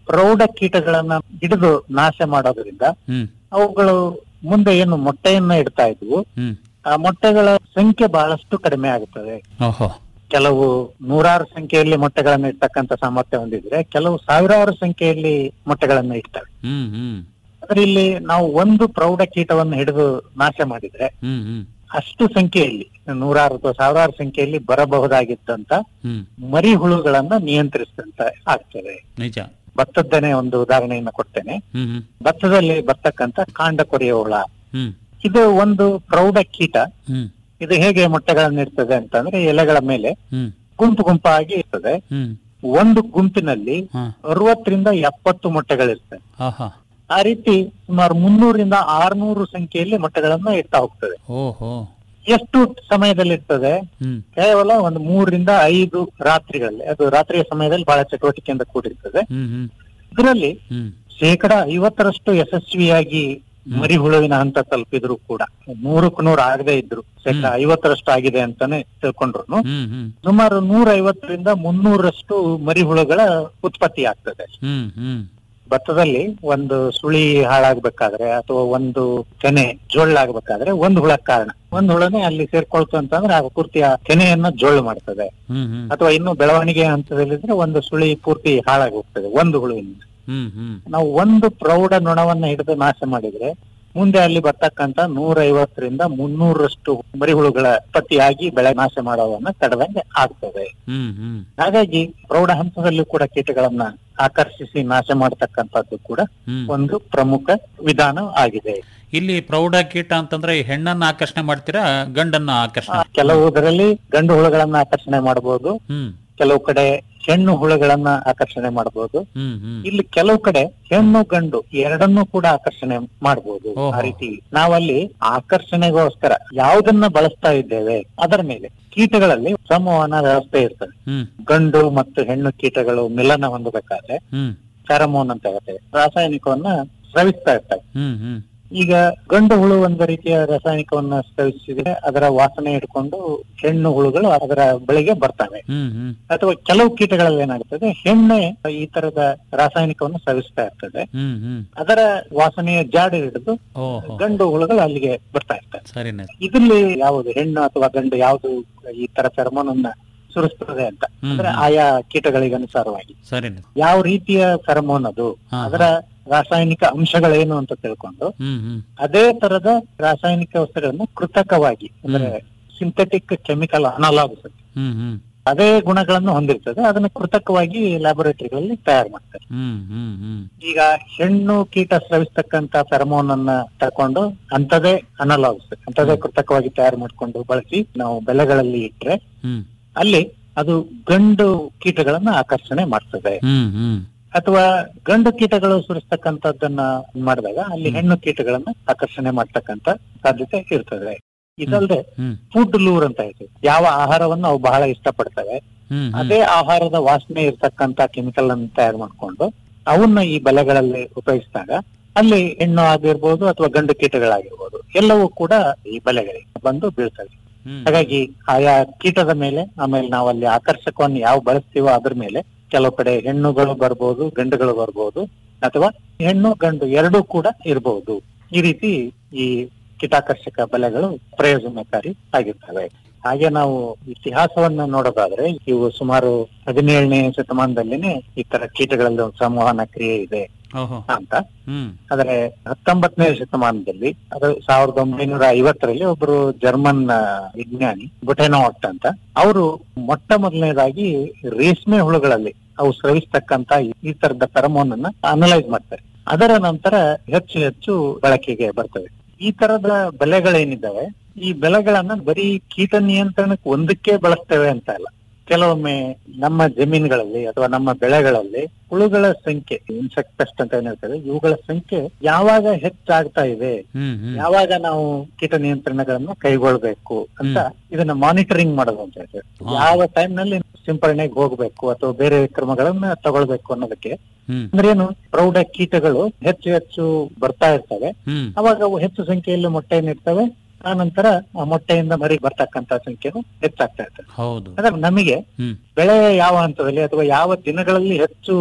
Speaker 15: ಪ್ರೌಢ ಕೀಟಗಳನ್ನ ಹಿಡಿದು ನಾಶ ಮಾಡೋದ್ರಿಂದ
Speaker 14: ಹ್ಮ್
Speaker 15: ಅವುಗಳು ಮುಂದೆ ಏನು ಮೊಟ್ಟೆಯನ್ನ ಇಡ್ತಾ ಇದ್ವು
Speaker 14: ಹ್ಮ್
Speaker 15: ಆ ಮೊಟ್ಟೆಗಳ ಸಂಖ್ಯೆ ಬಹಳಷ್ಟು ಕಡಿಮೆ ಆಗುತ್ತದೆ
Speaker 14: ಓಹೋ
Speaker 15: ಕೆಲವು ನೂರಾರು ಸಂಖ್ಯೆಯಲ್ಲಿ ಮೊಟ್ಟೆಗಳನ್ನು ಇಡ್ತಕ್ಕಂತ ಸಾಮರ್ಥ್ಯ ಹೊಂದಿದ್ರೆ ಕೆಲವು ಸಾವಿರಾರು ಸಂಖ್ಯೆಯಲ್ಲಿ ಮೊಟ್ಟೆಗಳನ್ನ ಇಡ್ತವೆ
Speaker 14: ಹ್ಮ್ ಹ್ಮ್
Speaker 15: ಆದ್ರೆ ಇಲ್ಲಿ ನಾವು ಒಂದು ಪ್ರೌಢ ಕೀಟವನ್ನು ಹಿಡಿದು ನಾಶ ಮಾಡಿದ್ರೆ
Speaker 14: ಹ್ಮ್ ಹ್ಮ್
Speaker 15: ಅಷ್ಟು ಸಂಖ್ಯೆಯಲ್ಲಿ ನೂರಾರು ಅಥವಾ ಸಾವಿರಾರು ಸಂಖ್ಯೆಯಲ್ಲಿ ಬರಬಹುದಾಗಿದ್ದಂತ
Speaker 14: ಹ್ಮ್
Speaker 15: ಮರಿ ಹುಳುಗಳನ್ನ ನಿಯಂತ್ರಿಸಿದಂತ ಆಗ್ತದೆ
Speaker 14: ನಿಜ
Speaker 15: ಭತ್ತದ್ದನೇ ಒಂದು ಉದಾಹರಣೆಯನ್ನ ಕೊಡ್ತೇನೆ
Speaker 14: ಹ್ಮ್ ಹ್ಮ್
Speaker 15: ಭತ್ತದಲ್ಲಿ ಬರ್ತಕ್ಕಂತ ಕಾಂಡ ಕೊರೆಯುವ ಹುಳ
Speaker 14: ಹ್ಮ್
Speaker 15: ಇದು ಒಂದು ಪ್ರೌಢ ಕೀಟ
Speaker 14: ಹ್ಮ್
Speaker 15: ಇದು ಹೇಗೆ ಮೊಟ್ಟೆಗಳನ್ನು ಇರ್ತದೆ ಅಂತಂದ್ರೆ ಎಲೆಗಳ ಮೇಲೆ
Speaker 14: ಹ್ಮ್
Speaker 15: ಗುಂಪು ಗುಂಪಾಗಿ ಇರ್ತದೆ
Speaker 14: ಹ್ಮ್
Speaker 15: ಒಂದು ಗುಂಪಿನಲ್ಲಿ
Speaker 14: ಹಾ.
Speaker 15: ಅರವತ್ತರಿಂದ ಎಪ್ಪತ್ತು ಮೊಟ್ಟೆಗಳಿರ್ತವೆ
Speaker 14: ಆಹಾ
Speaker 15: ಆ ರೀತಿ ಸುಮಾರು ಮುನ್ನೂರಿಂದ ಆರ್ನೂರು ಸಂಖ್ಯೆಯಲ್ಲಿ ಮೊಟ್ಟೆಗಳನ್ನ ಇಡ್ತಾ ಹೋಗ್ತದೆ
Speaker 14: ಓಹೋ
Speaker 15: ಎಷ್ಟು ಸಮಯದಲ್ಲಿ ಇರ್ತದೆ
Speaker 14: ಹ್ಮ್
Speaker 15: ಕೇವಲ ಒಂದು ಮೂರರಿಂದ ಐದು ರಾತ್ರಿಗಳಲ್ಲಿ ಅದು ರಾತ್ರಿಯ ಸಮಯದಲ್ಲಿ ಬಹಳ ಚಟುವಟಿಕೆಯಿಂದ ಕೂಡಿರ್ತದೆ
Speaker 14: ಹ್ಮ್ ಹ್ಮ್
Speaker 15: ಇದರಲ್ಲಿ
Speaker 14: ಹ್ಮ್
Speaker 15: ಶೇಕಡ ಐವತ್ತರಷ್ಟು ಯಶಸ್ವಿಯಾಗಿ ಮರಿ ಹುಳುವಿನ ಹಂತ ತಲುಪಿದ್ರು ಕೂಡ ನೂರಕ್ಕೂ ನೂರು ಆಗದೆ ಇದ್ರು ಶೇಕಡ ಐವತ್ತರಷ್ಟು ಆಗಿದೆ ಅಂತಾನೆ ತಿಳ್ಕೊಂಡ್ರು
Speaker 14: ಹ್ಮ್ ಹ್ಮ್
Speaker 15: ಸುಮಾರು ನೂರ ಐವತ್ತರಿಂದ ಮುನ್ನೂರಷ್ಟು ಮರಿ ಹುಳುಗಳ ಉತ್ಪತ್ತಿ ಆಗ್ತದೆ
Speaker 14: ಹ್ಮ್ ಹ್ಮ್
Speaker 15: ಭತ್ತದಲ್ಲಿ ಒಂದು ಸುಳಿ ಹಾಳಾಗ್ಬೇಕಾದ್ರೆ ಅಥವಾ ಒಂದು ತೆನೆ ಜೊಳ್ಳಾಗ್ಬೇಕಾದ್ರೆ ಒಂದು ಹುಳ ಕಾರಣ ಒಂದು ಹುಳನೇ ಅಲ್ಲಿ ಸೇರ್ಕೊಳ್ತು ಅಂತಂದ್ರೆ ಆ ಪೂರ್ತಿಯ ತೆನೆಯನ್ನ ಜೊಳ್ಳು ಮಾಡ್ತದೆ
Speaker 14: ಹ್ಮ್ ಹ್ಮ್
Speaker 15: ಅಥವಾ ಇನ್ನು ಬೆಳವಣಿಗೆ ಹಂತದಲ್ಲಿದ್ರೆ ಒಂದು ಸುಳಿ ಪೂರ್ತಿ ಹಾಳಾಗಿ ಹೋಗ್ತದೆ ಒಂದು ಹುಳುವಿನಿಂದ
Speaker 14: ಹ್ಮ್ ಹ್ಮ್
Speaker 15: ನಾವು ಒಂದು ಪ್ರೌಢ ನೊಣವನ್ನ ಹಿಡಿದು ನಾಶ ಮಾಡಿದ್ರೆ ಮುಂದೆ ಅಲ್ಲಿ ಬರ್ತಕ್ಕಂತ ನೂರ ಐವತ್ತರಿಂದ ಮುನ್ನೂರಷ್ಟು ಮರಿಹುಳುಗಳ ಉತ್ಪತ್ತಿಯಾಗಿ ಬೆಳೆ ನಾಶ ಮಾಡೋದನ್ನ ತಡೆದಂಗೆ ಆಗ್ತದೆ
Speaker 14: ಹ್ಮ್ ಹ್ಮ್
Speaker 15: ಹಾಗಾಗಿ ಪ್ರೌಢ ಹಂತದಲ್ಲೂ ಕೂಡ ಕೀಟಗಳನ್ನ ಆಕರ್ಷಿಸಿ ನಾಶ ಮಾಡತಕ್ಕಂಥದ್ದು ಕೂಡ
Speaker 14: ಹ್ಮ್
Speaker 15: ಒಂದು ಪ್ರಮುಖ ವಿಧಾನ ಆಗಿದೆ
Speaker 14: ಇಲ್ಲಿ ಪ್ರೌಢ ಕೀಟ ಅಂತಂದ್ರೆ ಈ ಹೆಣ್ಣನ್ನ ಆಕರ್ಷಣೆ ಮಾಡ್ತೀರಾ ಗಂಡನ್ನ ಆಕರ್ಷಣೆ
Speaker 15: ಕೆಲವುದರಲ್ಲಿ ಗಂಡು ಹುಳುಗಳನ್ನ ಆಕರ್ಷಣೆ ಮಾಡಬಹುದು
Speaker 14: ಹ್ಮ್
Speaker 15: ಕೆಲವು ಕಡೆ ಹೆಣ್ಣು ಹುಳುಗಳನ್ನ ಆಕರ್ಷಣೆ ಮಾಡಬಹುದು
Speaker 14: ಹ್ಮ್ ಹ್ಮ್
Speaker 15: ಇಲ್ಲಿ ಕೆಲವು ಕಡೆ ಹೆಣ್ಣು ಗಂಡು ಎರಡನ್ನೂ ಕೂಡ ಆಕರ್ಷಣೆ ಮಾಡಬಹುದು
Speaker 14: ಓಹೋ.
Speaker 15: ಆ ರೀತಿ ನಾವಲ್ಲಿ ಆಕರ್ಷಣೆಗೋಸ್ಕರ ಯಾವುದನ್ನ ಬಳಸ್ತಾ ಇದ್ದೇವೆ ಅದರ ಮೇಲೆ ಕೀಟಗಳಲ್ಲಿ ಸಂವಹನ ವ್ಯವಸ್ಥೆ ಇರ್ತದೆ
Speaker 14: ಹ್ಮ್
Speaker 15: ಗಂಡು ಮತ್ತು ಹೆಣ್ಣು ಕೀಟಗಳು ಮಿಲನ ಹೊಂದಬೇಕಾದ್ರೆ
Speaker 14: ಹ್ಮ್
Speaker 15: ಫೆರಮೋನ್ ಅಂತ ಹೇಳ್ತೇವೆ ರಾಸಾಯನಿಕವನ್ನ ಸ್ರವಿಸ್ತಾ ಇರ್ತವೆ
Speaker 14: ಹ್ಮ್ ಹ್ಮ್
Speaker 15: ಈಗ ಗಂಡು ಹುಳು ಒಂದು ರೀತಿಯ ರಾಸಾಯನಿಕವನ್ನ ಸ್ರವಿಸಿದ್ರೆ ಅದರ ವಾಸನೆ ಹಿಡ್ಕೊಂಡು ಹೆಣ್ಣು ಹುಳುಗಳು ಅದರ ಬಳಿಗೆ ಬರ್ತವೆ
Speaker 14: ಹ್ಮ್ ಹ್ಮ್
Speaker 15: ಅಥವಾ ಕೆಲವು ಕೀಟಗಳಲ್ಲಿ ಏನಾಗ್ತದೆ ಹೆಣ್ಣೆ ಈ ತರದ ರಾಸಾಯನಿಕವನ್ನು ಸ್ರವಿಸ್ತಾ ಇರ್ತದೆ
Speaker 14: ಹ್ಮ್ ಹ್ಮ್
Speaker 15: ಅದರ ವಾಸನೆಯ ಜಾಡು ಹಿಡಿದು
Speaker 14: ಓಹೋ
Speaker 15: ಗಂಡು ಹುಳುಗಳು ಅಲ್ಲಿಗೆ ಬರ್ತಾ ಇರ್ತವೆ
Speaker 14: ಸರಿನೇ
Speaker 15: ಇದರಲ್ಲಿ ಯಾವುದು ಹೆಣ್ಣು ಅಥವಾ ಗಂಡು ಯಾವುದು ಈ ತರ ಫೆರಮೋನ್ ಅನ್ನ ಸುರಿಸ್ತದೆ ಅಂತ
Speaker 14: ಹ್ಮ್
Speaker 15: ಅಂದ್ರೆ
Speaker 14: ಹ್ಮ್.
Speaker 15: ಆಯಾ ಕೀಟಗಳಿಗೆ ಅನುಸಾರವಾಗಿ
Speaker 14: ಸರಿನೇ
Speaker 15: ಯಾವ ರೀತಿಯ ಫೆರಮೋನ್ ಅದು
Speaker 14: ಹಾ,
Speaker 15: ಅದರ ರಾಸಾಯನಿಕ ಅಂಶಗಳೇನು ಅಂತ ತಿಳ್ಕೊಂಡು
Speaker 14: ಹ್ಮ್ ಹ್ಮ್
Speaker 15: ಅದೇ ತರದ ರಾಸಾಯನಿಕ ವಸ್ತುಗಳನ್ನು ಕೃತಕವಾಗಿ ಅಂದ್ರೆ ಸಿಂಥೆಟಿಕ್ ಕೆಮಿಕಲ್ ಅನಲಾಗ್ಸ್
Speaker 14: ಹ್ಮ್ ಹ್ಮ್
Speaker 15: ಅದೇ ಗುಣಗಳನ್ನು ಹೊಂದಿರ್ತದೆ ಅದನ್ನ ಕೃತಕವಾಗಿ ಲ್ಯಾಬೊರೇಟರಿಗಳಲ್ಲಿ ತಯಾರು ಮಾಡ್ತಾರೆ
Speaker 14: ಹ್ಮ್ ಹ್ಮ್ ಹ್ಮ್
Speaker 15: ಈಗ ಹೆಣ್ಣು ಕೀಟ ಸ್ರವಿಸ್ತಕ್ಕಂತ ಫೆರಮೋನ್ ಅನ್ನ ತಕೊಂಡು ಅಂತದೇ ಅನಲಾಗ್ಸ್ ಅಂತದೇ ಕೃತಕವಾಗಿ ತಯಾರು ಮಾಡ್ಕೊಂಡು ಬಳಸಿ ನಾವು ಬೆಳೆಗಳಲ್ಲಿ ಇಟ್ರೆ
Speaker 14: ಹ್ಮ್
Speaker 15: ಅಲ್ಲಿ ಅದು ಗಂಡು ಕೀಟಗಳನ್ನ ಆಕರ್ಷಣೆ ಮಾಡ್ತದೆ
Speaker 14: ಹ್ಮ್ ಹ್ಮ್
Speaker 15: ಅಥವಾ ಗಂಡು ಕೀಟಗಳು ಸುರಿಸ್ತಕ್ಕಂಥದ್ದನ್ನ ಮಾಡಿದಾಗ ಅಲ್ಲಿ ಹೆಣ್ಣು ಕೀಟಗಳನ್ನ ಆಕರ್ಷಣೆ ಮಾಡ್ತಕ್ಕಂತ ಸಾಧ್ಯತೆ ಇರ್ತದೆ ಇದಲ್ಲದೆ
Speaker 14: ಹ್ಮ್
Speaker 15: ಫುಡ್ ಲೂರ್ ಅಂತ ಹೇಳ್ತೀವಿ ಯಾವ ಆಹಾರವನ್ನು ಅವು ಬಹಳ ಇಷ್ಟಪಡ್ತವೆ
Speaker 14: ಹ್ಮ್ ಹ್ಮ್
Speaker 15: ಅದೇ ಆಹಾರದ ವಾಸನೆ ಇರ್ತಕ್ಕಂತ ಕೆಮಿಕಲ್ ಅನ್ನು ತಯಾರು ಮಾಡ್ಕೊಂಡು ಅವನ್ನ ಈ ಬಲೆಗಳಲ್ಲಿ ಉಪಯೋಗಿಸಿದಾಗ ಅಲ್ಲಿ ಹೆಣ್ಣು ಆಗಿರ್ಬೋದು ಅಥವಾ ಗಂಡು ಕೀಟಗಳಾಗಿರ್ಬೋದು ಎಲ್ಲವೂ ಕೂಡ ಈ ಬಲೆಗಳಿಗೆ ಬಂದು ಬೀಳ್ತವೆ
Speaker 14: ಹ್ಮ್
Speaker 15: ಹಾಗಾಗಿ ಆಯಾ ಕೀಟದ ಮೇಲೆ ಆಮೇಲೆ ನಾವು ಅಲ್ಲಿ ಆಕರ್ಷಕವನ್ನು ಯಾವ ಬಳಸ್ತೀವೋ ಅದ್ರ ಮೇಲೆ ಕೆಲವು ಕಡೆ ಹೆಣ್ಣುಗಳು ಬರ್ಬೋದು ಗಂಡುಗಳು ಬರ್ಬೋದು ಅಥವಾ ಹೆಣ್ಣು ಗಂಡು ಎರಡೂ ಕೂಡ ಇರಬಹುದು ಈ ರೀತಿ ಈ ಕೀಟಾಕರ್ಷಕ ಬಲೆಗಳು ಪ್ರಯೋಜನಕಾರಿ ಆಗಿರ್ತವೆ ಹಾಗೆ ನಾವು ಇತಿಹಾಸವನ್ನ ನೋಡೋದಾದ್ರೆ ಇವು ಸುಮಾರು ಹದಿನೇಳನೇ ಶತಮಾನದಲ್ಲಿನೇ ಈ ತರ ಕೀಟಗಳಲ್ಲಿ ಒಂದು ಸಂವಹನ ಕ್ರಿಯೆ ಇದೆ
Speaker 14: ಓಹೋ
Speaker 15: ಅಂತ
Speaker 14: ಹ್ಮ್
Speaker 15: ಆದ್ರೆ ಹತ್ತೊಂಬತ್ತನೇ ಶತಮಾನದಲ್ಲಿ ಅದು ಸಾವಿರದ ಒಂಬೈನೂರ ಐವತ್ತರಲ್ಲಿ ಒಬ್ಬರು ಜರ್ಮನ್ ಆ, ವಿಜ್ಞಾನಿ ಬುಟೆನೋಟ್ ಅಂತ ಅವರು ಮೊಟ್ಟ ಮೊದಲನೇದಾಗಿ ರೇಷ್ಮೆ ಹುಳುಗಳಲ್ಲಿ ಅವು ಸ್ರವಿಸ್ತಕ್ಕಂತ ಈ ತರದ ಫೆರಮೋನ್ ಅನ್ನ ಅನಲೈಸ್ ಮಾಡ್ತಾರೆ ಅದರ ನಂತರ ಹೆಚ್ಚು ಹೆಚ್ಚು ಬಳಕೆಗೆ ಬರ್ತವೆ ಈ ತರದ ಬೆಲೆಗಳೇನಿದ್ದಾವೆ ಈ ಬೆಲೆಗಳನ್ನ ಬರೀ ಕೀಟ ನಿಯಂತ್ರಣಕ್ಕೆ ಒಂದಕ್ಕೆ ಬಳಸ್ತೇವೆ ಅಂತ ಅಲ್ಲ ಕೆಲವೊಮ್ಮೆ ನಮ್ಮ ಜಮೀನುಗಳಲ್ಲಿ ಅಥವಾ ನಮ್ಮ ಬೆಳೆಗಳಲ್ಲಿ ಹುಳುಗಳ ಸಂಖ್ಯೆ ಇನ್ಸೆಕ್ಟ್ ಪೆಸ್ಟ್ ಅಂತ ಏನ್ ಹೇಳ್ತಾರೆ ಇವುಗಳ ಸಂಖ್ಯೆ ಯಾವಾಗ ಹೆಚ್ಚಾಗ್ತಾ ಇದೆ
Speaker 14: ಹ್ಮ್ ಹ್ಮ್
Speaker 15: ಯಾವಾಗ ನಾವು ಕೀಟ ನಿಯಂತ್ರಣಗಳನ್ನು ಕೈಗೊಳ್ಬೇಕು ಅಂತ ಇದನ್ನ ಮಾನಿಟರಿಂಗ್ ಮಾಡೋದು ಅಂತ ಹೇಳ್ತೇವೆ ಯಾವ ಟೈಮ್ ನಲ್ಲಿ ಸಿಂಪರಣೆಗೆ ಹೋಗ್ಬೇಕು ಅಥವಾ ಬೇರೆ ಕ್ರಮಗಳನ್ನ ತಗೊಳ್ಬೇಕು ಅನ್ನೋದಕ್ಕೆ
Speaker 14: ಹ್ಮ್
Speaker 15: ಅಂದ್ರೆ ಏನು ಪ್ರೌಢ ಕೀಟಗಳು ಹೆಚ್ಚು ಹೆಚ್ಚು ಬರ್ತಾ ಇರ್ತವೆ
Speaker 14: ಹ್ಮ್
Speaker 15: ಅವಾಗ ಅವು ಹೆಚ್ಚು ಸಂಖ್ಯೆಯಲ್ಲಿ ಮೊಟ್ಟೆಯನ್ನು ಇಡ್ತವೆ ಆ ನಂತರ ಆ ಮೊಟ್ಟೆಯಿಂದ ಮರಿ ಬರ್ತಕ್ಕಂತ ಸಂಖ್ಯೆನು ಹೆಚ್ಚಾಗ್ತಾ ಇರ್ತದೆ
Speaker 14: ಹೌದು
Speaker 15: ಅಂದ್ರೆ ನಮಗೆ
Speaker 14: ಹ್ಮ್
Speaker 15: ಬೆಳೆ ಯಾವ ಹಂತದಲ್ಲಿ ಅಥವಾ ಯಾವ ದಿನಗಳಲ್ಲಿ ಹೆಚ್ಚು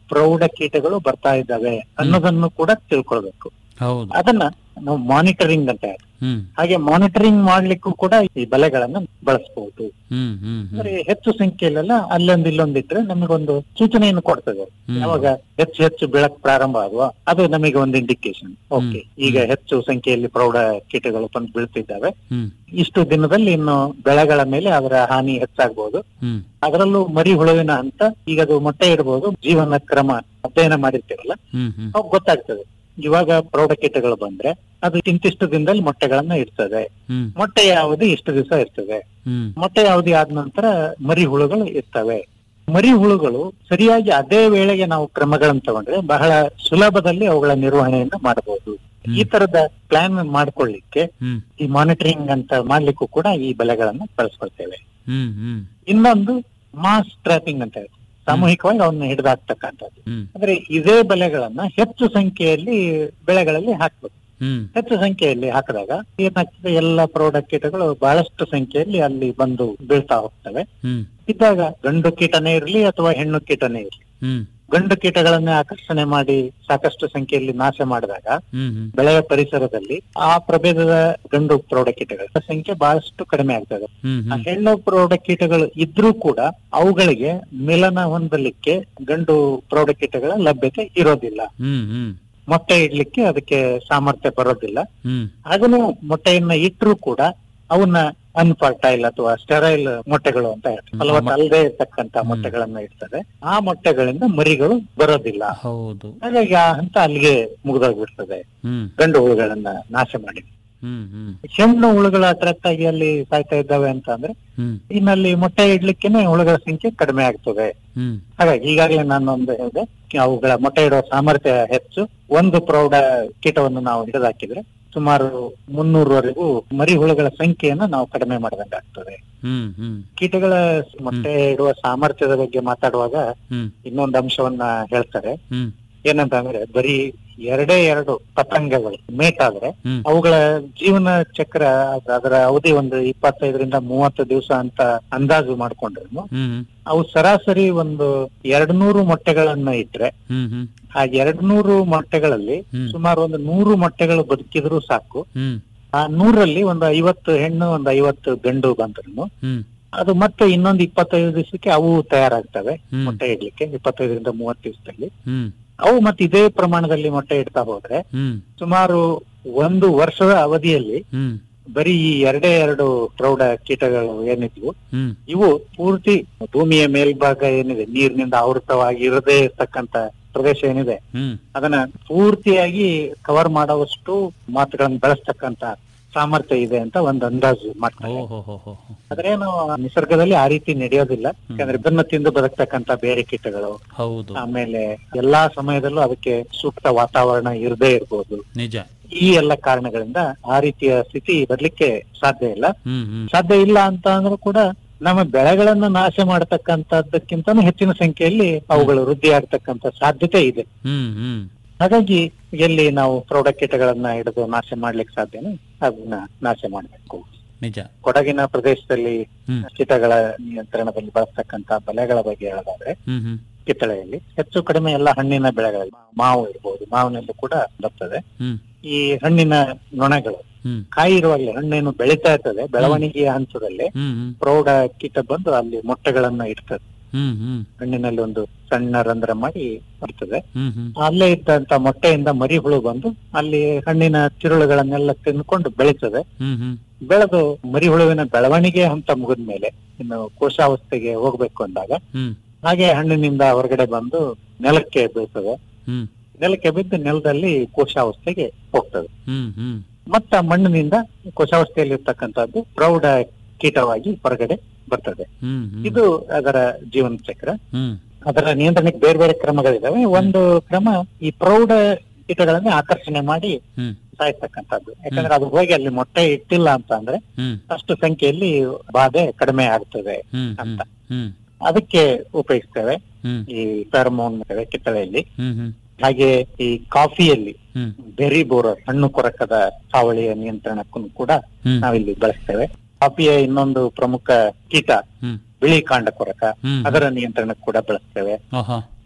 Speaker 15: ಪ್ರೌಢ ಕೀಟಗಳು ಬರ್ತಾ ಇದ್ದಾವೆ ಅನ್ನೋದನ್ನು ಕೂಡ ತಿಳ್ಕೊಳ್ಬೇಕು
Speaker 14: ಹೌದು
Speaker 15: ಅದನ್ನ ನಾವು ಮಾನಿಟರಿಂಗ್ ಅಂತ ಹೇಳ್ತೀವಿ.
Speaker 14: ಹ್ಮ್
Speaker 15: ಹಾಗೆ ಮಾನಿಟರಿಂಗ್ ಮಾಡ್ಲಿಕ್ಕೂ ಕೂಡ ಈ ಬಲೆಗಳನ್ನ ಬಳಸಬಹುದು
Speaker 14: ಹ್ಮ್ ಹ್ಮ್ ಹ್ಮ್
Speaker 15: ಅಂದ್ರೆ ಹೆಚ್ಚು ಸಂಖ್ಯೆಯಲ್ಲೆಲ್ಲ ಅಲ್ಲೊಂದ್ ಇಲ್ಲೊಂದಿಟ್ರೆ ನಮಗೊಂದು ಸೂಚನೆಯನ್ನು ಕೊಡ್ತದೆ
Speaker 14: ಹ್ಮ್.
Speaker 15: ಯಾವಾಗ ಹೆಚ್ಚು ಹೆಚ್ಚು ಬೆಳಕ್ ಪ್ರಾರಂಭ ಆಗುವ ಅದು ನಮಗೆ ಒಂದು ಇಂಡಿಕೇಶನ್ ಓಕೆ ಈಗ ಹೆಚ್ಚು ಸಂಖ್ಯೆಯಲ್ಲಿ ಪ್ರೌಢ ಕೀಟಗಳು ಬಂದು ಬೀಳ್ತಿದ್ದಾವೆ
Speaker 14: ಹ್ಮ್
Speaker 15: ಇಷ್ಟು ದಿನದಲ್ಲಿ ಇನ್ನು ಬೆಳೆಗಳ ಮೇಲೆ ಅದರ ಹಾನಿ ಹೆಚ್ಚಾಗಬಹುದು
Speaker 14: ಹ್ಮ್
Speaker 15: ಅದರಲ್ಲೂ ಮರಿ ಹುಳುವಿನ ಹಂತ ಈಗ ಅದು ಮೊಟ್ಟೆ ಇಡಬಹುದು ಜೀವನ ಕ್ರಮ ಅಧ್ಯಯನ ಮಾಡಿರ್ತೀವಲ್ಲ
Speaker 14: ಹ್ಮ್ ಹ್ಮ್
Speaker 15: ಅವಾಗ ಗೊತ್ತಾಗ್ತದೆ ಇವಾಗ ಪ್ರೌಢ ಕೀಟಗಳು ಬಂದ್ರೆ ಅದು ಇಂತಿಷ್ಟು ದಿನದಲ್ಲಿ ಮೊಟ್ಟೆಗಳನ್ನ ಇಡ್ತದೆ
Speaker 14: ಹ್ಮ್
Speaker 15: ಮೊಟ್ಟೆ ಯಾವುದು ಇಷ್ಟು ದಿವಸ ಇರ್ತದೆ
Speaker 14: ಹ್ಮ್
Speaker 15: ಮೊಟ್ಟೆ ಅವಧಿ ಆದ ನಂತರ ಮರಿ ಹುಳುಗಳು ಇರ್ತವೆ ಮರಿ ಹುಳುಗಳು ಸರಿಯಾಗಿ ಅದೇ ವೇಳೆಗೆ ನಾವು ಕ್ರಮಗಳನ್ನು ತಗೊಂಡ್ರೆ ಬಹಳ ಸುಲಭದಲ್ಲಿ ಅವುಗಳ ನಿರ್ವಹಣೆಯನ್ನ ಮಾಡಬಹುದು ಈ ತರದ ಪ್ಲಾನ್ ಮಾಡ್ಕೊಳ್ಳಿಕ್ಕೆ
Speaker 14: ಹ್ಮ್
Speaker 15: ಈ ಮಾನಿಟರಿಂಗ್ ಅಂತ ಮಾಡ್ಲಿಕ್ಕೂ ಕೂಡ ಈ ಬಲೆಗಳನ್ನ ಬಳಸ್ಕೊಳ್ತೇವೆ
Speaker 14: ಹ್ಮ್ ಹ್ಮ್
Speaker 15: ಇನ್ನೊಂದು ಮಾಸ್ ಟ್ರಾಪಿಂಗ್ ಅಂತ ಹೇಳಿ ಸಾಮೂಹಿಕವಾಗಿ ಅವನ್ನ ಹಿಡಿದಾಕ್ತಕ್ಕಂಥದ್ದು
Speaker 14: ಹ್ಮ್
Speaker 15: ಅಂದ್ರೆ ಇದೇ ಬೆಳೆಗಳನ್ನ ಹೆಚ್ಚು ಸಂಖ್ಯೆಯಲ್ಲಿ ಬೆಳೆಗಳಲ್ಲಿ ಹಾಕ್ಬೇಕು
Speaker 14: ಹ್ಮ್
Speaker 15: ಹೆಚ್ಚು ಸಂಖ್ಯೆಯಲ್ಲಿ ಹಾಕಿದಾಗ ಏನಾಗ್ತದೆ ಎಲ್ಲ ಪ್ರೌಢ ಕೀಟಗಳು ಬಹಳಷ್ಟು ಸಂಖ್ಯೆಯಲ್ಲಿ ಅಲ್ಲಿ ಬಂದು ಬೀಳ್ತಾ ಹೋಗ್ತವೆ
Speaker 14: ಹ್ಮ್
Speaker 15: ಇದ್ದಾಗ ಗಂಡು ಕೀಟನೇ ಇರಲಿ ಅಥವಾ ಹೆಣ್ಣು ಕೀಟನೇ ಇರಲಿ
Speaker 14: ಹ್ಮ್
Speaker 15: ಗಂಡು ಕೀಟಗಳನ್ನೇ ಆಕರ್ಷಣೆ ಮಾಡಿ ಸಾಕಷ್ಟು ಸಂಖ್ಯೆಯಲ್ಲಿ ನಾಶ ಮಾಡಿದಾಗ
Speaker 14: ಹ್ಮ್ ಹ್ಮ್
Speaker 15: ಬೆಳೆಯ ಪರಿಸರದಲ್ಲಿ ಆ ಪ್ರಭೇದದ ಗಂಡು ಪ್ರೌಢ ಕೀಟಗಳ ಸಂಖ್ಯೆ ಬಹಳಷ್ಟು ಕಡಿಮೆ ಆಗ್ತದೆ
Speaker 14: ಹ್ಮ್
Speaker 15: ಆ
Speaker 14: ಹ್ಮ್
Speaker 15: ಹೆಣ್ಣು ಪ್ರೌಢ ಕೀಟಗಳು ಇದ್ರೂ ಕೂಡ ಅವುಗಳಿಗೆ ಮಿಲನ ಹೊಂದಲಿಕ್ಕೆ ಗಂಡು ಪ್ರೌಢ ಕೀಟಗಳ ಲಭ್ಯತೆ ಇರೋದಿಲ್ಲ
Speaker 14: ಹ್ಮ್ ಹ್ಮ್
Speaker 15: ಮೊಟ್ಟೆ ಇಡ್ಲಿಕ್ಕೆ ಅದಕ್ಕೆ ಸಾಮರ್ಥ್ಯ ಬರೋದಿಲ್ಲ
Speaker 14: ಹ್ಮ್
Speaker 15: ಹಾಗೇನೆ ಮೊಟ್ಟೆಯನ್ನ ಇಟ್ಟರೂ ಕೂಡ ಅವನ್ನ ಅನ್ಫರ್ಟೈಲ್ ಅಥವಾ ಸ್ಟೆರೈಲ್ ಮೊಟ್ಟೆಗಳು ಅಂತ ಹೇಳ್ತಾರೆ ಫಲವತ್ತ ಅಲ್ಲದೆ ಇರ್ತಕ್ಕಂತ ಮೊಟ್ಟೆಗಳನ್ನ ಇಡ್ತದೆ ಆ ಮೊಟ್ಟೆಗಳಿಂದ ಮರಿಗಳು ಬರೋದಿಲ್ಲ
Speaker 14: ಹೌದು
Speaker 15: ಹಾಗಾಗಿ ಆ ಹಂತ ಅಲ್ಲಿಗೆ ಮುಗಿದೋಗ್ಬಿಡ್ತದೆ
Speaker 14: ಹ್ಮ್
Speaker 15: ಗಂಡು ಹುಳುಗಳನ್ನ ನಾಶ ಮಾಡಿ
Speaker 14: ಹ್ಮ್ ಹ್ಮ್
Speaker 15: ಹೆಣ್ಣು ಹುಳುಗಳು ಅಟ್ರಾಕ್ಟ್ ಆಗಿ ಅಲ್ಲಿ ಸಾಯ್ತಾ ಇದ್ದಾವೆ ಅಂತ ಅಂದ್ರೆ
Speaker 14: ಹ್ಮ್
Speaker 15: ಇನ್ನಲ್ಲಿ ಮೊಟ್ಟೆ ಇಡ್ಲಿಕ್ಕೆನೆ ಹುಳುಗಳ ಸಂಖ್ಯೆ ಕಡಿಮೆ ಆಗ್ತದೆ
Speaker 14: ಹ್ಮ್
Speaker 15: ಹಾಗಾಗಿ ಈಗಾಗಲೇ ನಾನು ಒಂದು ಹೇಳಿದೆ ಅವುಗಳ ಮೊಟ್ಟೆ ಇಡುವ ಸಾಮರ್ಥ್ಯ ಹೆಚ್ಚು ಒಂದು ಪ್ರೌಢ ಕೀಟವನ್ನು ನಾವು ಹಿಡಿದಾಕಿದ್ರೆ ಸುಮಾರು ಮುನ್ನೂರವರೆಗೂ ಮರಿ ಹುಳುಗಳ ಸಂಖ್ಯೆಯನ್ನು ನಾವು ಕಡಿಮೆ ಮಾಡಿದಂಗಾಗ್ತದೆ
Speaker 14: ಹ್ಮ್ ಹ್ಮ್
Speaker 15: ಕೀಟಗಳ ಮೊಟ್ಟೆ ಇಡುವ ಸಾಮರ್ಥ್ಯದ ಬಗ್ಗೆ ಮಾತಾಡುವಾಗ
Speaker 14: ಹ್ಮ್
Speaker 15: ಇನ್ನೊಂದು ಅಂಶವನ್ನ ಹೇಳ್ತಾರೆ
Speaker 14: ಹ್ಮ್
Speaker 15: ಏನಂತ ಅಂದ್ರೆ ಬರೀ ಎರಡೇ ಎರಡು ಪತಂಗಗಳು ಮೇಟ್ ಆದ್ರೆ
Speaker 14: ಹ್ಮ್.
Speaker 15: ಅವುಗಳ ಜೀವನ ಚಕ್ರ ಅದ್- ಅದರ ಅವಧಿ ಒಂದು ಇಪ್ಪತ್ತೈದರಿಂದ ಮೂವತ್ತು ದಿವಸ ಅಂತ ಅಂದಾಜು ಮಾಡ್ಕೊಂಡ್ರು
Speaker 14: ಹ್ಮ್
Speaker 15: ಅವು ಸರಾಸರಿ ಒಂದು ಎರಡ್ ನೂರು ಮೊಟ್ಟೆಗಳನ್ನ ಇಟ್ರೆ
Speaker 14: ಹ್ಮ್ ಹ್ಮ್
Speaker 15: ಆ ಎರಡ್ ನೂರು ಮೊಟ್ಟೆಗಳಲ್ಲಿ
Speaker 14: ಹ್ಮ್.
Speaker 15: ಸುಮಾರು ಒಂದು ನೂರು ಮೊಟ್ಟೆಗಳು ಬದುಕಿದ್ರು ಸಾಕು
Speaker 14: ಹ್ಮ್
Speaker 15: ಆ ನೂರಲ್ಲಿ ಒಂದು ಐವತ್ತು ಹೆಣ್ಣು ಒಂದು ಐವತ್ತು ಗಂಡು ಬಂದ್ರು
Speaker 14: ಹ್ಮ್
Speaker 15: ಅದು ಮತ್ತೆ ಇನ್ನೊಂದು ಇಪ್ಪತ್ತೈದು ದಿವಸಕ್ಕೆ ಅವು ತಯಾರಾಗ್ತವೆ
Speaker 14: ಹ್ಮ್.
Speaker 15: ಮೊಟ್ಟೆ ಇಡ್ಲಿಕ್ಕೆ ಇಪ್ಪತ್ತೈದರಿಂದ ಮೂವತ್ತು ದಿವಸದಲ್ಲಿ
Speaker 14: ಹ್ಮ್
Speaker 15: ಅವು ಮತ್ತೆ ಇದೇ ಪ್ರಮಾಣದಲ್ಲಿ ಮೊಟ್ಟೆ ಇಡ್ತಾ ಹೋದ್ರೆ
Speaker 14: ಹ್ಮ್
Speaker 15: ಸುಮಾರು ಒಂದು ವರ್ಷದ ಅವಧಿಯಲ್ಲಿ
Speaker 14: ಹ್ಮ್
Speaker 15: ಬರೀ ಈ ಎರಡೇ ಎರಡು ಪ್ರೌಢ ಕೀಟಗಳು ಏನಿದ್ವು
Speaker 14: ಹ್ಮ್
Speaker 15: ಇವು ಪೂರ್ತಿ ಭೂಮಿಯ ಮೇಲ್ಭಾಗ ಏನಿದೆ ನೀರಿನಿಂದ ಆವೃತವಾಗಿ ಇರದೇ ಇರ್ತಕ್ಕಂತ ಪ್ರದೇಶ ಏನಿದೆ
Speaker 14: ಹ್ಮ್
Speaker 15: ಅದನ್ನ ಪೂರ್ತಿಯಾಗಿ ಕವರ್ ಮಾಡುವಷ್ಟು ಮಾತುಗಳನ್ನು ಬೆಳೆಸ್ತಕ್ಕಂತ ಸಾಮರ್ಥ್ಯ ಇದೆ ಅಂತ ಒಂದು ಅಂದಾಜು ಮಾಡ್ತಾರೆ
Speaker 14: ಓ ಹೋ ಹೋ ಹೋ ಹೋ.
Speaker 15: ಆದ್ರೇನು ನಿಸರ್ಗದಲ್ಲಿ ಆ ರೀತಿ ನಡೆಯೋದಿಲ್ಲ ಯಾಕಂದ್ರೆ ಬೆನ್ನು ತಿಂದು ಬದುಕ್ತಕ್ಕಂತ ಬೇರೆ ಕೀಟಗಳು
Speaker 14: ಹೌದು
Speaker 15: ಆಮೇಲೆ ಎಲ್ಲಾ ಸಮಯದಲ್ಲೂ ಅದಕ್ಕೆ ಸೂಕ್ತ ವಾತಾವರಣ ಇರದೇ ಇರ್ಬೋದು
Speaker 14: ನಿಜ
Speaker 15: ಈ ಎಲ್ಲ ಕಾರಣಗಳಿಂದ ಆ ರೀತಿಯ ಸ್ಥಿತಿ ಬರ್ಲಿಕ್ಕೆ ಸಾಧ್ಯ ಇಲ್ಲ
Speaker 14: ಹ್ಮ್ ಹ್ಮ್
Speaker 15: ಸಾಧ್ಯ ಇಲ್ಲ ಅಂತ ಅಂದ್ರೂ ಕೂಡ ನಮ್ಮ ಬೆಳೆಗಳನ್ನ ನಾಶ ಮಾಡತಕ್ಕಂತದ್ದಕ್ಕಿಂತನೂ ಹೆಚ್ಚಿನ ಸಂಖ್ಯೆಯಲ್ಲಿ ಅವುಗಳು ವೃದ್ಧಿ ಆಗ್ತಕ್ಕಂತ ಸಾಧ್ಯತೆ ಇದೆ
Speaker 14: ಹ್ಮ್ ಹ್ಮ್
Speaker 15: ಹಾಗಾಗಿ ಎಲ್ಲಿ ನಾವು ಪ್ರೌಢ ಕೀಟಗಳನ್ನ ಹಿಡಿದು ನಾಶ ಮಾಡ್ಲಿಕ್ಕೆ ಸಾಧ್ಯನೋ ಅದನ್ನ ನಾಶ ಮಾಡ್ಬೇಕು
Speaker 14: ನಿಜ
Speaker 15: ಕೊಡಗಿನ ಪ್ರದೇಶದಲ್ಲಿ
Speaker 14: ಹ್ಮ್.
Speaker 15: ಕೀಟಗಳ ನಿಯಂತ್ರಣದಲ್ಲಿ ಬಳಸ್ತಕ್ಕಂತ ಬಲೆಗಳ ಬಗ್ಗೆ ಹೇಳೋದಾದ್ರೆ
Speaker 14: ಹ್ಮ್ ಹ್ಮ್
Speaker 15: ಕಿತ್ತಳೆಯಲ್ಲಿ ಹೆಚ್ಚು ಕಡಿಮೆ ಎಲ್ಲ ಹಣ್ಣಿನ ಬೆಳೆಗಳು ಮಾವು ಇರ್ಬೋದು ಮಾವಿನಲ್ಲಿ ಕೂಡ ಬರ್ತದೆ
Speaker 14: ಹ್ಮ್
Speaker 15: ಈ ಹಣ್ಣಿನ ನೊಣಗಳು
Speaker 14: ಹ್ಮ್
Speaker 15: ಕಾಯಿ ಇರುವಾಗಲೇ ಹಣ್ಣೇನು ಬೆಳೀತಾ ಇರ್ತದೆ ಬೆಳವಣಿಗೆಯ ಹಂತದಲ್ಲಿ
Speaker 14: ಹ್ಮ್ ಹ್ಮ್
Speaker 15: ಪ್ರೌಢ ಕೀಟ ಬಂದು ಅಲ್ಲಿ ಮೊಟ್ಟೆಗಳನ್ನ ಇಡ್ತದೆ
Speaker 14: ಹ್ಮ್ ಹ್ಮ್
Speaker 15: ಹಣ್ಣಿನಲ್ಲಿ ಒಂದು ಸಣ್ಣ ರಂಧ್ರ ಮಾಡಿ ಬರ್ತದೆ
Speaker 14: ಹ್ಮ್ ಹ್ಮ್
Speaker 15: ಅಲ್ಲೇ ಇದ್ದಂತ ಮೊಟ್ಟೆಯಿಂದ ಮರಿ ಹುಳು ಬಂದು ಅಲ್ಲಿ ಹಣ್ಣಿನ ತಿರುಳುಗಳನ್ನೆಲ್ಲ ತಿಂದ್ಕೊಂಡು ಬೆಳೀತದೆ
Speaker 14: ಹ್ಮ್ ಹ್ಮ್
Speaker 15: ಬೆಳೆದು ಮರಿ ಹುಳುವಿನ ಬೆಳವಣಿಗೆ ಹಂತ ಮುಗಿದ ಮೇಲೆ ಇನ್ನು ಕೋಶಾವಸ್ಥೆಗೆ ಹೋಗ್ಬೇಕು ಅಂದಾಗ
Speaker 14: ಹ್ಮ್
Speaker 15: ಹಾಗೆ ಹಣ್ಣಿನಿಂದ ಹೊರಗಡೆ ಬಂದು ನೆಲಕ್ಕೆ ಬೀಳ್ತದೆ
Speaker 14: ಹ್ಮ್
Speaker 15: ನೆಲಕ್ಕೆ ಬಿದ್ದು ನೆಲದಲ್ಲಿ ಕೋಶಾವಸ್ಥೆಗೆ ಹೋಗ್ತದೆ
Speaker 14: ಹ್ಮ್ ಹ್ಮ್
Speaker 15: ಮತ್ತ ಮಣ್ಣಿನಿಂದ ಕೋಶಾವಸ್ಥೆಯಲ್ಲಿ ಇರ್ತಕ್ಕಂಥದ್ದು ಪ್ರೌಢ ಕೀಟವಾಗಿ ಹೊರಗಡೆ ಬರ್ತದೆ
Speaker 14: ಹ್ಮ್ ಹ್ಮ್
Speaker 15: ಇದು ಅದರ ಜೀವನ ಚಕ್ರ
Speaker 14: ಹ್ಮ್
Speaker 15: ಅದರ ನಿಯಂತ್ರಣಕ್ಕೆ ಬೇರೆ ಬೇರೆ ಕ್ರಮಗಳಿದಾವೆ ಒಂದು ಕ್ರಮ ಈ ಪ್ರೌಢ ಕೀಟಗಳನ್ನ ಆಕರ್ಷಣೆ ಮಾಡಿ
Speaker 14: ಹ್ಮ್
Speaker 15: ಸಾಯ್ತಕ್ಕಂಥದ್ದು ಯಾಕಂದ್ರೆ ಅದು ಹೋಗಿ ಅಲ್ಲಿ ಮೊಟ್ಟೆ ಇಟ್ಟಿಲ್ಲ ಅಂತ ಅಂದ್ರೆ
Speaker 14: ಹ್ಮ್
Speaker 15: ಅಷ್ಟು ಸಂಖ್ಯೆಯಲ್ಲಿ ಬಾಧೆ ಕಡಿಮೆ ಆಗ್ತದೆ
Speaker 14: ಹ್ಮ್ ಹ್ಮ್
Speaker 15: ಅಂತ
Speaker 14: ಹ್ಮ್
Speaker 15: ಅದಕ್ಕೆ ಉಪಯೋಗಿಸ್ತೇವೆ
Speaker 14: ಹ್ಮ್
Speaker 15: ಈ ಫೆರಮೋನ್ ಕಿತ್ತಳೆಯಲ್ಲಿ
Speaker 14: ಹ್ಮ್ ಹ್ಮ್
Speaker 15: ಹಾಗೆ ಈ ಕಾಫಿಯಲ್ಲಿ
Speaker 14: ಹ್ಮ್
Speaker 15: ಬೆರಿ ಬೋರರ್ ಹಣ್ಣು ಕೊರಕದ ಹಾವಳಿಯ ನಿಯಂತ್ರಣಕ್ಕೂ ಕೂಡ
Speaker 14: ಹ್ಮ್.
Speaker 15: ನಾವಿಲ್ಲಿ ಬಳಸ್ತೇವೆ ಕಾಫಿಯ ಇನ್ನೊಂದು ಪ್ರಮುಖ ಕೀಟ
Speaker 14: ಹ್ಮ್
Speaker 15: ಬಿಳಿ ಕಾಂಡ ಕೊರಕ
Speaker 14: ಹ್ಮ್.
Speaker 15: ಅದರ ನಿಯಂತ್ರಣಕ್ಕೆ ಕೂಡ ಬಳಸ್ತೇವೆ
Speaker 14: ಆಹಾ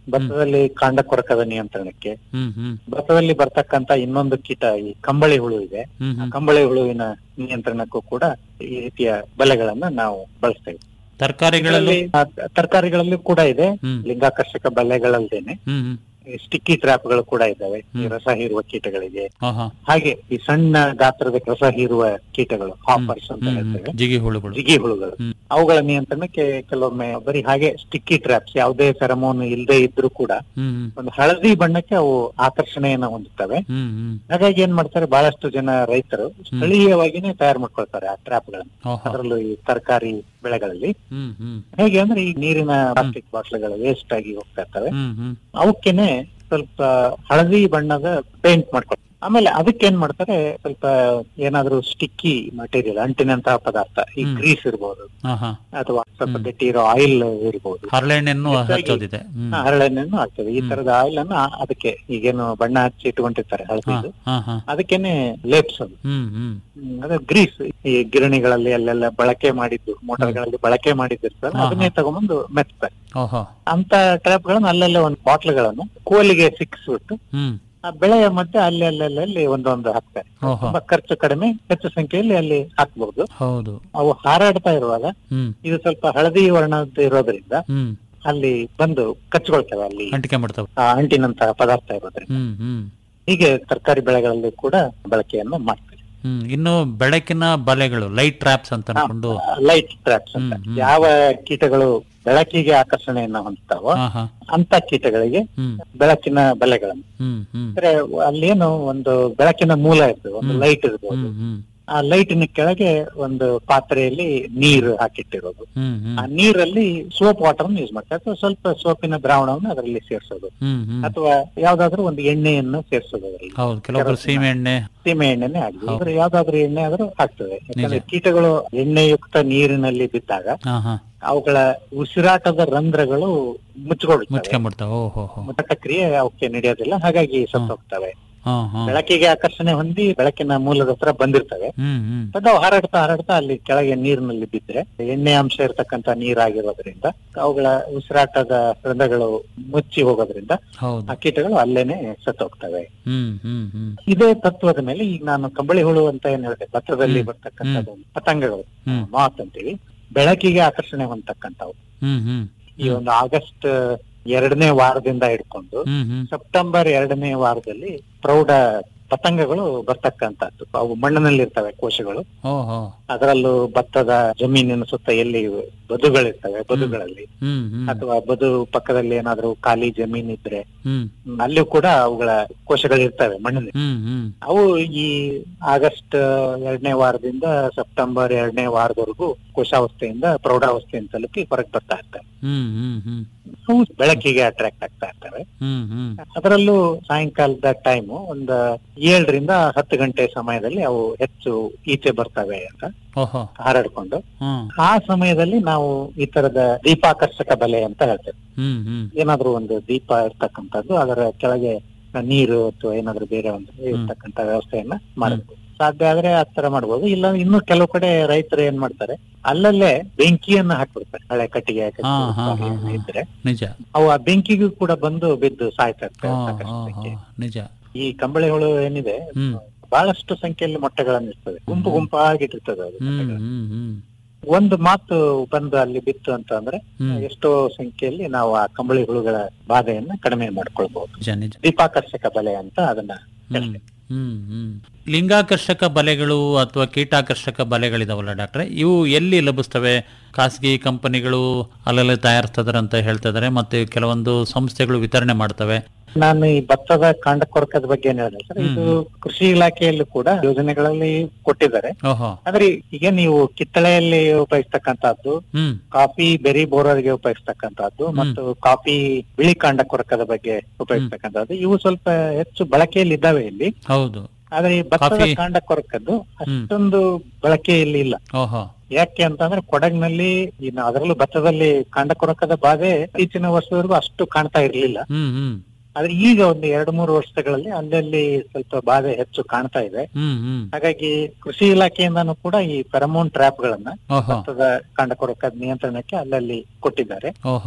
Speaker 15: ಭತ್ತದಲ್ಲಿ ಕಾಂಡ ಕೊರಕದ ನಿಯಂತ್ರಣಕ್ಕೆ
Speaker 14: ಹ್ಮ್ ಹ್ಮ್
Speaker 15: ಭತ್ತದಲ್ಲಿ ಬರ್ತಕ್ಕಂತ ಇನ್ನೊಂದು ಕೀಟ ಈ ಕಂಬಳಿ ಹುಳು ಇದೆ
Speaker 14: ಹ್ಮ್
Speaker 15: ಆ ಕಂಬಳಿ ಹುಳುವಿನ ನಿಯಂತ್ರಣಕ್ಕೂ ಕೂಡ ಈ ರೀತಿಯ ಬಲೆಗಳನ್ನ ನಾವು ಬಳಸ್ತೇವೆ
Speaker 14: ತರಕಾರಿಗಳಲ್ಲಿ
Speaker 15: ಇದರಲ್ಲಿ, ಆ, ತರಕಾರಿಗಳಲ್ಲಿ ಕೂಡ ಇದೆ
Speaker 14: ಹ್ಮ್.
Speaker 15: ಲಿಂಗಾಕರ್ಷಕ ಬಲೆಗಳಲ್ದೇನೆ
Speaker 14: ಹ್ಮ್ ಹ್ಮ್
Speaker 15: ಸ್ಟಿಕ್ಕಿ ಟ್ರ್ಯಾಪ್ಗಳು ಕೂಡ ಇದ್ದಾವೆ ಈ ರಸ ಹೀರುವ ಕೀಟಗಳಿಗೆ
Speaker 14: ಹಾ ಹಾ
Speaker 15: ಹಾಗೆ ಈ ಸಣ್ಣ ಗಾತ್ರದ ರಸ ಹೀರುವ ಕೀಟಗಳು ಹಾಪರ್ಸ್ ಅಂತ
Speaker 14: ಹ್ಮ್
Speaker 15: ಹೇಳ್ತೇವೆ
Speaker 14: ಜಿಗಿ ಹುಳುಗಳು
Speaker 15: ಜಿಗಿ ಹುಳುಗಳು ಅವುಗಳ ನಿಯಂತ್ರಣಕ್ಕೆ ಕೆಲವೊಮ್ಮೆ ಬರೀ ಹಾಗೆ ಸ್ಟಿಕ್ಕಿ ಟ್ರ್ಯಾಪ್ಸ್ ಯಾವುದೇ ಫೆರಮೋನ್ ಇಲ್ಲದೆ ಇದ್ರೂ ಕೂಡ
Speaker 14: ಹ್ಮ್ ಹ್ಮ್
Speaker 15: ಒಂದು ಹಳದಿ ಬಣ್ಣಕ್ಕೆ ಅವು ಆಕರ್ಷಣೆಯನ್ನ ಹೊಂದುತ್ತವೆ
Speaker 14: ಹ್ಮ್ ಹ್ಮ್
Speaker 15: ಹಾಗಾಗಿ ಏನ್ ಮಾಡ್ತಾರೆ ಬಹಳಷ್ಟು ಜನ ರೈತರು ಸ್ಥಳೀಯವಾಗಿನೇ ತಯಾರು ಮಾಡ್ಕೊಳ್ತಾರೆ ಆ ಟ್ರ್ಯಾಪ್ಗಳನ್ನು
Speaker 14: ಓಹೋ.
Speaker 15: ಅದರಲ್ಲೂ ಈ ತರಕಾರಿ ಬೆಳೆಗಳಲ್ಲಿ
Speaker 14: ಹ್ಮ್ ಹ್ಮ್
Speaker 15: ಹೇಗೆ ಅಂದ್ರೆ ಈ ನೀರಿನ ಪ್ಲಾಸ್ಟಿಕ್ ಬಾಟ್ಲ್ಗಳು ವೇಸ್ಟ್ ಆಗಿ ಹೋಗ್ತಾ ಇರ್ತವೆ
Speaker 14: ಹ್ಮ್ ಹ್ಮ್
Speaker 15: ಅವಕ್ಕೇನೆ ಸ್ವಲ್ಪ ಹಳದಿ ಬಣ್ಣದ ಪೇಂಟ್ ಮಾಡ್ಕೊಳ್ತಾರೆ ಆಮೇಲೆ ಅದಕ್ಕೆ ಏನ್ ಮಾಡ್ತಾರೆ ಸ್ವಲ್ಪ ಏನಾದ್ರೂ ಸ್ಟಿಕ್ಕಿ ಮಟೀರಿಯಲ್ ಅಂಟಿನಂತಹ ಪದಾರ್ಥ ಈ ಗ್ರೀಸ್ ಇರ್ಬೋದು
Speaker 14: ಹಾ ಹಾ
Speaker 15: ಅಥವಾ ಸ್ವಲ್ಪ ಗಟ್ಟಿ ಇರೋ ಆಯಿಲ್ ಇರ್ಬೋದು
Speaker 14: ಹರಳೆಣ್ಣೆಯನ್ನು
Speaker 15: ಹೆಚ್ಚಾಗಿ-
Speaker 14: ಹಚ್ಚೋದಿದೆ ಹ್ಮ್
Speaker 15: ಹಾ, ಹರಳೆಣ್ಣೆಯನ್ನು ಹಾಕ್ತೇವೆ ಈ ತರದ ಆಯಿಲ್ ಅನ್ನ ಆ- ಅದಕ್ಕೆ ಈಗೇನು ಬಣ್ಣ ಹಚ್ಚಿ ಇಟ್ಕೊಂಡಿರ್ತಾರೆ
Speaker 14: ಹಾ
Speaker 15: ಹಳದಿದು
Speaker 14: ಹಾ ಹಾ
Speaker 15: ಅದಕ್ಕೇನೆ ಲೇಪ್ಸೋದು
Speaker 14: ಹ್ಮ್ ಹ್ಮ್
Speaker 15: ಹ್ಮ್, ಅದು ಗ್ರೀಸ್ ಈ ಗಿರಣಿಗಳಲ್ಲಿ ಅಲ್ಲೆಲ್ಲ ಬಳಕೆ ಮಾಡಿದ್ದು ಮೋಟಾರ್ಗಳಲ್ಲಿ ಬಳಕೆ ಮಾಡಿದ್ದಿರ್ತಲ್ಲ
Speaker 14: ಹಾ,
Speaker 15: ಅದನ್ನೇ ತಗೊಂಬಂದು ಮೆತ್ತಾರೆ
Speaker 14: ಓಹೋ
Speaker 15: ಅಂತ ಟ್ರ್ಯಾಪ್ ಗಳನ್ನ ಅಲ್ಲಲ್ಲೇ ಒಂದು ಬಾಟ್ಲ್ಗಳನ್ನು ಕೋಲಿಗೆ ಸಿಕ್ಸ್ಬಿಟ್ಟು
Speaker 14: ಹ್ಮ್
Speaker 15: ಆ ಬೆಳೆಯ ಮಧ್ಯೆ ಅಲ್ಲಿ ಅಲ್ಲಲ್ಲಿ ಒಂದೊಂದು ಹಾಕ್ತಾರೆ
Speaker 14: ಓಹೋ
Speaker 15: ತುಂಬಾ ಖರ್ಚು ಕಡಿಮೆ ಹೆಚ್ಚು ಸಂಖ್ಯೆಯಲ್ಲಿ ಅಲ್ಲಿ ಹಾಕ್ಬಹುದು
Speaker 14: ಹೌದು
Speaker 15: ಅವು ಹಾರಾಡ್ತಾ ಇರುವಾಗ
Speaker 14: ಹ್ಮ್
Speaker 15: ಇದು ಸ್ವಲ್ಪ ಹಳದಿ ವರ್ಣದ್ದು ಇರೋದ್ರಿಂದ
Speaker 14: ಹ್ಮ್
Speaker 15: ಅಲ್ಲಿ ಬಂದು ಕಚ್ಕೊಳ್ತವೆ ಅಲ್ಲಿ
Speaker 14: ಅಂಟಿಕೆ ಮಾಡ್ತಾವ
Speaker 15: ಆ ಅಂಟಿನಂತಹ ಪದಾರ್ಥ ಇರೋದ್ರಿಂದ
Speaker 14: ಹ್ಮ್ ಹ್ಮ್
Speaker 15: ಹೀಗೆ ತರಕಾರಿ ಬೆಳೆಗಳಲ್ಲಿ ಕೂಡ ಬಳಕೆಯನ್ನು ಮಾಡ್ತಾರೆ
Speaker 14: ಹ್ಮ್ ಇನ್ನು ಬೆಳಕಿನ ಬಲೆಗಳು ಲೈಟ್ ಟ್ರಾಪ್ಸ್ ಅಂತ ಅನ್ಕೊಂಡು
Speaker 15: ಲೈಟ್ ಟ್ರ್ಯಾಪ್ಸ್ ಅಂತ ಯಾವ ಕೀಟಗಳು ಬೆಳಕಿಗೆ ಆಕರ್ಷಣೆಯನ್ನ ಹೊಂದ್ತಾವೋ
Speaker 14: ಹಾ ಹಾ
Speaker 15: ಅಂತ ಕೀಟಗಳಿಗೆ
Speaker 14: ಹ್ಮ್
Speaker 15: ಬೆಳಕಿನ ಬಲೆಗಳನ್ನು
Speaker 14: ಹ್ಮ್ ಹ್ಮ್
Speaker 15: ಅಂದ್ರೆ ಅಲ್ಲೇನು ಒಂದು ಬೆಳಕಿನ ಮೂಲ ಇರ್ತದೆ ಒಂದು ಲೈಟ್ ಇರ್ಬೋದು
Speaker 14: ಹ್ಮ್ ಹ್ಮ್
Speaker 15: ಆ ಲೈಟಿನ ಕೆಳಗೆ ಒಂದು ಪಾತ್ರೆಯಲ್ಲಿ ನೀರು ಹಾಕಿಟ್ಟಿರೋದು
Speaker 14: ಹ್ಮ್ ಹ್ಮ್
Speaker 15: ಆ ನೀರಲ್ಲಿ ಸೋಪ್ ವಾಟರ್ ಯೂಸ್ ಮಾಡ್ತಾರೆ ಅಥವಾ ಸ್ವಲ್ಪ ಸೋಪಿನ ದ್ರಾವಣವನ್ನು ಅದರಲ್ಲಿ ಸೇರಿಸೋದು
Speaker 14: ಹ್ಮ್ ಹ್ಮ್
Speaker 15: ಅಥವಾ ಯಾವ್ದಾದ್ರು ಒಂದು ಎಣ್ಣೆಯನ್ನು ಸೇರಿಸೋದು ಅದರಲ್ಲಿ
Speaker 14: ಹೌದು ಕೆಲವೊಬ್ರು ಸೀಮೆ ಎಣ್ಣೆ
Speaker 15: ಸೀಮೆ ಎಣ್ಣೆನೆ ಆಗಲಿ ಅಂದ್ರೆ ಯಾವ್ದಾದ್ರು ಎಣ್ಣೆ ಆದ್ರೂ ಆಗ್ತದೆ ಯಾಕಂದ್ರೆ ಕೀಟಗಳು ಎಣ್ಣೆಯುಕ್ತ ನೀರಿನಲ್ಲಿ ಬಿದ್ದಾಗ
Speaker 14: ಹಾ ಹಾ
Speaker 15: ಅವುಗಳ ಉಸಿರಾಟದ ರಂಧ್ರಗಳು ಮುಚ್ಚಿಕೊಳ್ತವೆ
Speaker 14: ಮುಚ್ಕೊಂಡ್ಬಿಡ್ತಾವ ಓಹೋ ಹೋ
Speaker 15: ಮುಟ್ಟಕ ಕ್ರಿಯೆ ಅವಕ್ಕೆ ನಡೆಯೋದಿಲ್ಲ ಹಾಗಾಗಿ ಸತ್ತೋಗ್ತವೆ
Speaker 14: ಹಾ ಹಾ
Speaker 15: ಬೆಳಕಿಗೆ ಆಕರ್ಷಣೆ ಹೊಂದಿ ಬೆಳಕಿನ ಮೂಲದ ಹತ್ರ ಬಂದಿರ್ತವೆ
Speaker 14: ಹ್ಮ್ ಹ್ಮ್
Speaker 15: ಮತ್ತೆ ಅವು ಹಾರಾಡ್ತಾ ಹಾರಾಡ್ತಾ ಅಲ್ಲಿ ಕೆಳಗೆ ನೀರಿನಲ್ಲಿ ಬಿದ್ರೆ ಎಣ್ಣೆ ಅಂಶ ಇರತಕ್ಕಂತ ನೀರಾಗಿರೋದ್ರಿಂದ ಅವುಗಳ ಉಸಿರಾಟದ ರಂಧ್ರಗಳು ಮುಚ್ಚಿ ಹೋಗೋದ್ರಿಂದ
Speaker 14: ಹೌದು
Speaker 15: ಆ ಕೀಟಗಳು ಅಲ್ಲೇನೆ ಸತ್ತೋಗ್ತವೆ
Speaker 14: ಹ್ಮ್ ಹ್ಮ್ ಹ್ಮ್
Speaker 15: ಇದೇ ತತ್ವದ ಮೇಲೆ ಈಗ ನಾನು ಕಂಬಳಿ ಹುಳು ಅಂತ ಏನ್ ಹೇಳಿದೆ ಭತ್ತದಲ್ಲಿ ಬರ್ತಕ್ಕಂಥದ್ದು ಒಂದು ಪತಂಗಗಳು
Speaker 14: ಹ್ಮ್.
Speaker 15: ಮಾತ್ ಅಂತೀವಿ ಬೆಳಕಿಗೆ ಆಕರ್ಷಣೆ ಹೊಂದತಕ್ಕಂಥವು
Speaker 14: ಹ್ಮ್ ಹ್ಮ್
Speaker 15: ಈ ಒಂದು ಆಗಸ್ಟ್ ಎರಡನೇ ವಾರದಿಂದ ಹಿಡ್ಕೊಂಡು
Speaker 14: ಹ್ಮ್ ಹ್ಮ್
Speaker 15: ಸೆಪ್ಟೆಂಬರ್ ಎರಡನೇ ವಾರದಲ್ಲಿ ಪ್ರೌಢ ಪತಂಗಗಳು ಬರ್ತಕ್ಕಂಥದ್ದು ಅವು ಮಣ್ಣಿನಲ್ಲಿ ಇರ್ತವೆ ಕೋಶಗಳು
Speaker 14: ಓಹೋ
Speaker 15: ಅದರಲ್ಲೂ ಭತ್ತದ ಜಮೀನಿನ ಸುತ್ತ ಎಲ್ಲಿ ಬದುಗಳಿರ್ತವೆ ಬದುಗಳಲ್ಲಿ
Speaker 14: ಹ್ಮ್ ಹ್ಮ್
Speaker 15: ಅಥವಾ ಬದು ಪಕ್ಕದಲ್ಲಿ ಏನಾದ್ರೂ ಖಾಲಿ ಜಮೀನ್ ಇದ್ರೆ
Speaker 14: ಹ್ಮ್
Speaker 15: ಹ್ಮ್, ಅಲ್ಲಿಯೂ ಕೂಡ ಅವುಗಳ ಕೋಶಗಳು ಇರ್ತವೆ ಮಣ್ಣಿನಲ್ಲಿ
Speaker 14: ಹ್ಮ್ ಹ್ಮ್
Speaker 15: ಅವು ಈ ಆಗಸ್ಟ್ ಎರಡನೇ ವಾರದಿಂದ ಸೆಪ್ಟೆಂಬರ್ ಎರಡನೇ ವಾರದವರೆಗೂ ಕೋಶಾವಸ್ಥೆಯಿಂದ ಪ್ರೌಢಾವಸ್ಥೆಯನ್ನು ತಲುಪಿ ಹೊರಗೆ ಬರ್ತಾ ಇರ್ತವೆ
Speaker 14: ಹ್ಮ್ ಹ್ಮ್ ಹ್ಮ್
Speaker 15: ಅವು ಬೆಳಕಿಗೆ ಅಟ್ರಾಕ್ಟ್ ಆಗ್ತಾ ಇರ್ತವೆ
Speaker 14: ಹ್ಮ್ ಹ್ಮ್
Speaker 15: ಅದರಲ್ಲೂ ಸಾಯಂಕಾಲದ ಟೈಮು ಒಂದು ಏಳರಿಂದ ಹತ್ತು ಗಂಟೆ ಸಮಯದಲ್ಲಿ ಅವು ಹೆಚ್ಚು ಈಚೆ ಬರ್ತವೆ ಅಂತ
Speaker 14: ಓಹೋ
Speaker 15: ಹಾರಾಡ್ಕೊಂಡು
Speaker 14: ಹ್ಮ್
Speaker 15: ಆ ಸಮಯದಲ್ಲಿ ನಾವು ಈ ತರದ ದೀಪಾಕರ್ಷಕ ಬಲೆ ಅಂತ ಹೇಳ್ತೇವೆ
Speaker 14: ಹ್ಮ್ ಹ್ಮ್
Speaker 15: ಏನಾದ್ರೂ ಒಂದು ದೀಪ ಇರ್ತಕ್ಕಂಥದ್ದು ಅದರ ಕೆಳಗೆ ನೀರು ಅಥವಾ ಏನಾದ್ರೂ ಬೇರೆ ಒಂದು ಇರ್ತಕ್ಕಂಥ ವ್ಯವಸ್ಥೆಯನ್ನ ಮಾಡಬೇಕು ಸಾಧ್ಯ ಆದ್ರೆ ಆ ತರ ಮಾಡ್ಬೋದು ಇಲ್ಲ ಇನ್ನು ಕೆಲವು ಕಡೆ ರೈತರು ಏನ್ ಮಾಡ್ತಾರೆ ಅಲ್ಲಲ್ಲೇ ಬೆಂಕಿಯನ್ನ ಹಾಕ್ಬಿಡ್ತಾರೆ ಹಳೆ ಕಟ್ಟಿಗೆ
Speaker 14: ಹಾ ಹಾ ಹಾ ಹಾ.
Speaker 15: ಇದ್ರೆ
Speaker 14: ನಿಜ
Speaker 15: ಅವು ಆ ಬೆಂಕಿಗೂ ಕೂಡ ಬಂದು ಬಿದ್ದು ಸಾಯ್ತಾ ಇರ್ತವೆ
Speaker 14: ಹಾ
Speaker 15: ಸಾಕಷ್ಟು
Speaker 14: ಹಾ
Speaker 15: ಸಂಖ್ಯೆ.
Speaker 14: ಹಾ ನಿಜ
Speaker 15: ಈ ಕಂಬಳಿ ಹುಳು ಏನಿದೆ
Speaker 14: ಹ್ಮ್
Speaker 15: ಬಹಳಷ್ಟು ಸಂಖ್ಯೆಯಲ್ಲಿ ಮೊಟ್ಟೆಗಳನ್ನು ಇರ್ತದೆ ಗುಂಪು ಗುಂಪಾಗಿಟ್ಟಿರ್ತದೆ ಅದು
Speaker 14: ಹ್ಮ್
Speaker 15: ಮೊಟ್ಟೆಗಳು.
Speaker 14: ಹ್ಮ್ ಹ್ಮ್
Speaker 15: ಒಂದು ಮಾತು ಬಂದು ಅಲ್ಲಿ ಬಿತ್ತು ಅಂತ ಅಂದ್ರೆ
Speaker 14: ಹ್ಮ್.
Speaker 15: ಎಷ್ಟೋ ಸಂಖ್ಯೆಯಲ್ಲಿ ನಾವು ಆ ಕಂಬಳಿ ಹುಳುಗಳ ಬಾಧೆಯನ್ನ ಕಡಿಮೆ ಮಾಡ್ಕೊಳ್ಬಹುದು
Speaker 14: ನಿಜ ನಿಜ
Speaker 15: ದೀಪಾಕರ್ಷಕ ಬಲೆ ಅಂತ ಅದನ್ನ
Speaker 14: ಹ್ಮ್ ಹ್ಮ್ ಹ್ಮ್ ಲಿಂಗಾಕರ್ಷಕ ಬಲೆಗಳು ಅಥವಾ ಕೀಟಾಕರ್ಷಕ ಬಲೆಗಳಿದಾವಲ್ಲ ಡಾಕ್ಟ್ರೆ ಇವು ಎಲ್ಲಿ ಲಭಿಸ್ತವೆ ಖಾಸಗಿ ಕಂಪನಿಗಳು ಅಲ್ಲೆಲ್ಲ ತಯಾರಿಸ್ತಿದಾರೆ ಅಂತ ಹೇಳ್ತಾ ಇದಾರೆ ಮತ್ತೆ ಕೆಲವೊಂದು ಸಂಸ್ಥೆಗಳು ವಿತರಣೆ ಮಾಡ್ತವೆ
Speaker 15: ನಾನು ಈ ಭತ್ತದ ಕಾಂಡ ಕೊರಕದ ಬಗ್ಗೆ ಏನ್ ಹೇಳಿದೆ ಸರ್ ಇದು ಕೃಷಿ ಇಲಾಖೆಯಲ್ಲೂ ಕೂಡ ಯೋಜನೆಗಳಲ್ಲಿ ಕೊಟ್ಟಿದ್ದಾರೆ
Speaker 14: ಓಹೋ
Speaker 15: ಆದ್ರೆ ಈಗ ನೀವು ಕಿತ್ತಳೆಯಲ್ಲಿ ಉಪಯೋಗಿಸ್ತಕ್ಕಂತಹದ್ದು
Speaker 14: ಹ್ಮ್
Speaker 15: ಕಾಫಿ ಬೆರಿ ಬೋರರ್ಗೆ ಉಪಯೋಗಿಸ್ತಕ್ಕಂತಹದ್ದು ಮತ್ತು ಕಾಫಿ ಬಿಳಿ ಕಾಂಡ ಕೊರಕದ ಬಗ್ಗೆ ಉಪಯೋಗಿಸ್ತಕ್ಕಂತಹದ್ದು ಇವು ಸ್ವಲ್ಪ ಹೆಚ್ಚು ಬಳಕೆಯಲ್ಲಿ ಇದ್ದಾವೆ ಇಲ್ಲಿ
Speaker 14: ಹೌದು
Speaker 15: ಆದ್ರೆ ಈ ಭತ್ತದ
Speaker 14: ಕಾಫಿ-
Speaker 15: ಕಾಂಡ ಕೊರಕದ್ದು ಅಷ್ಟೊಂದು ಬಳಕೆಯಲ್ಲಿ ಇಲ್ಲ
Speaker 14: ಓಹೋ
Speaker 15: ಯಾಕೆ ಅಂತಂದ್ರೆ ಕೊಡಗಿನಲ್ಲಿ ಇನ್ನು ಅದರಲ್ಲೂ ಭತ್ತದಲ್ಲಿ ಕಾಂಡ ಕೊರಕದ ಬಾಧೆ ಇತ್ತೀಚಿನ ವರ್ಷದವರೆಗೂ ಅಷ್ಟು ಕಾಣ್ತಾ ಇರ್ಲಿಲ್ಲ
Speaker 14: ಹ್ಮ್ ಹ್ಮ್
Speaker 15: ಆದ್ರೆ ಈಗ ಒಂದು ಎರಡು ಮೂರು ವರ್ಷಗಳಲ್ಲಿ ಅಲ್ಲಲ್ಲಿ ಸ್ವಲ್ಪ ಬಾಧೆ ಹೆಚ್ಚು ಕಾಣ್ತಾ ಇದೆ
Speaker 14: ಹ್ಮ್ ಹ್ಮ್
Speaker 15: ಹಾಗಾಗಿ ಕೃಷಿ ಇಲಾಖೆಯಿಂದಾನು ಕೂಡ ಈ ಫೆರಮೋನ್ ಟ್ರ್ಯಾಪ್ ಗಳನ್ನ
Speaker 14: ಓಹೋ
Speaker 15: ಭತ್ತದ ಕಾಂಡ ಕೊರಕದ ನಿಯಂತ್ರಣಕ್ಕೆ ಅಲ್ಲಲ್ಲಿ ಕೊಟ್ಟಿದ್ದಾರೆ
Speaker 14: ಓಹೋ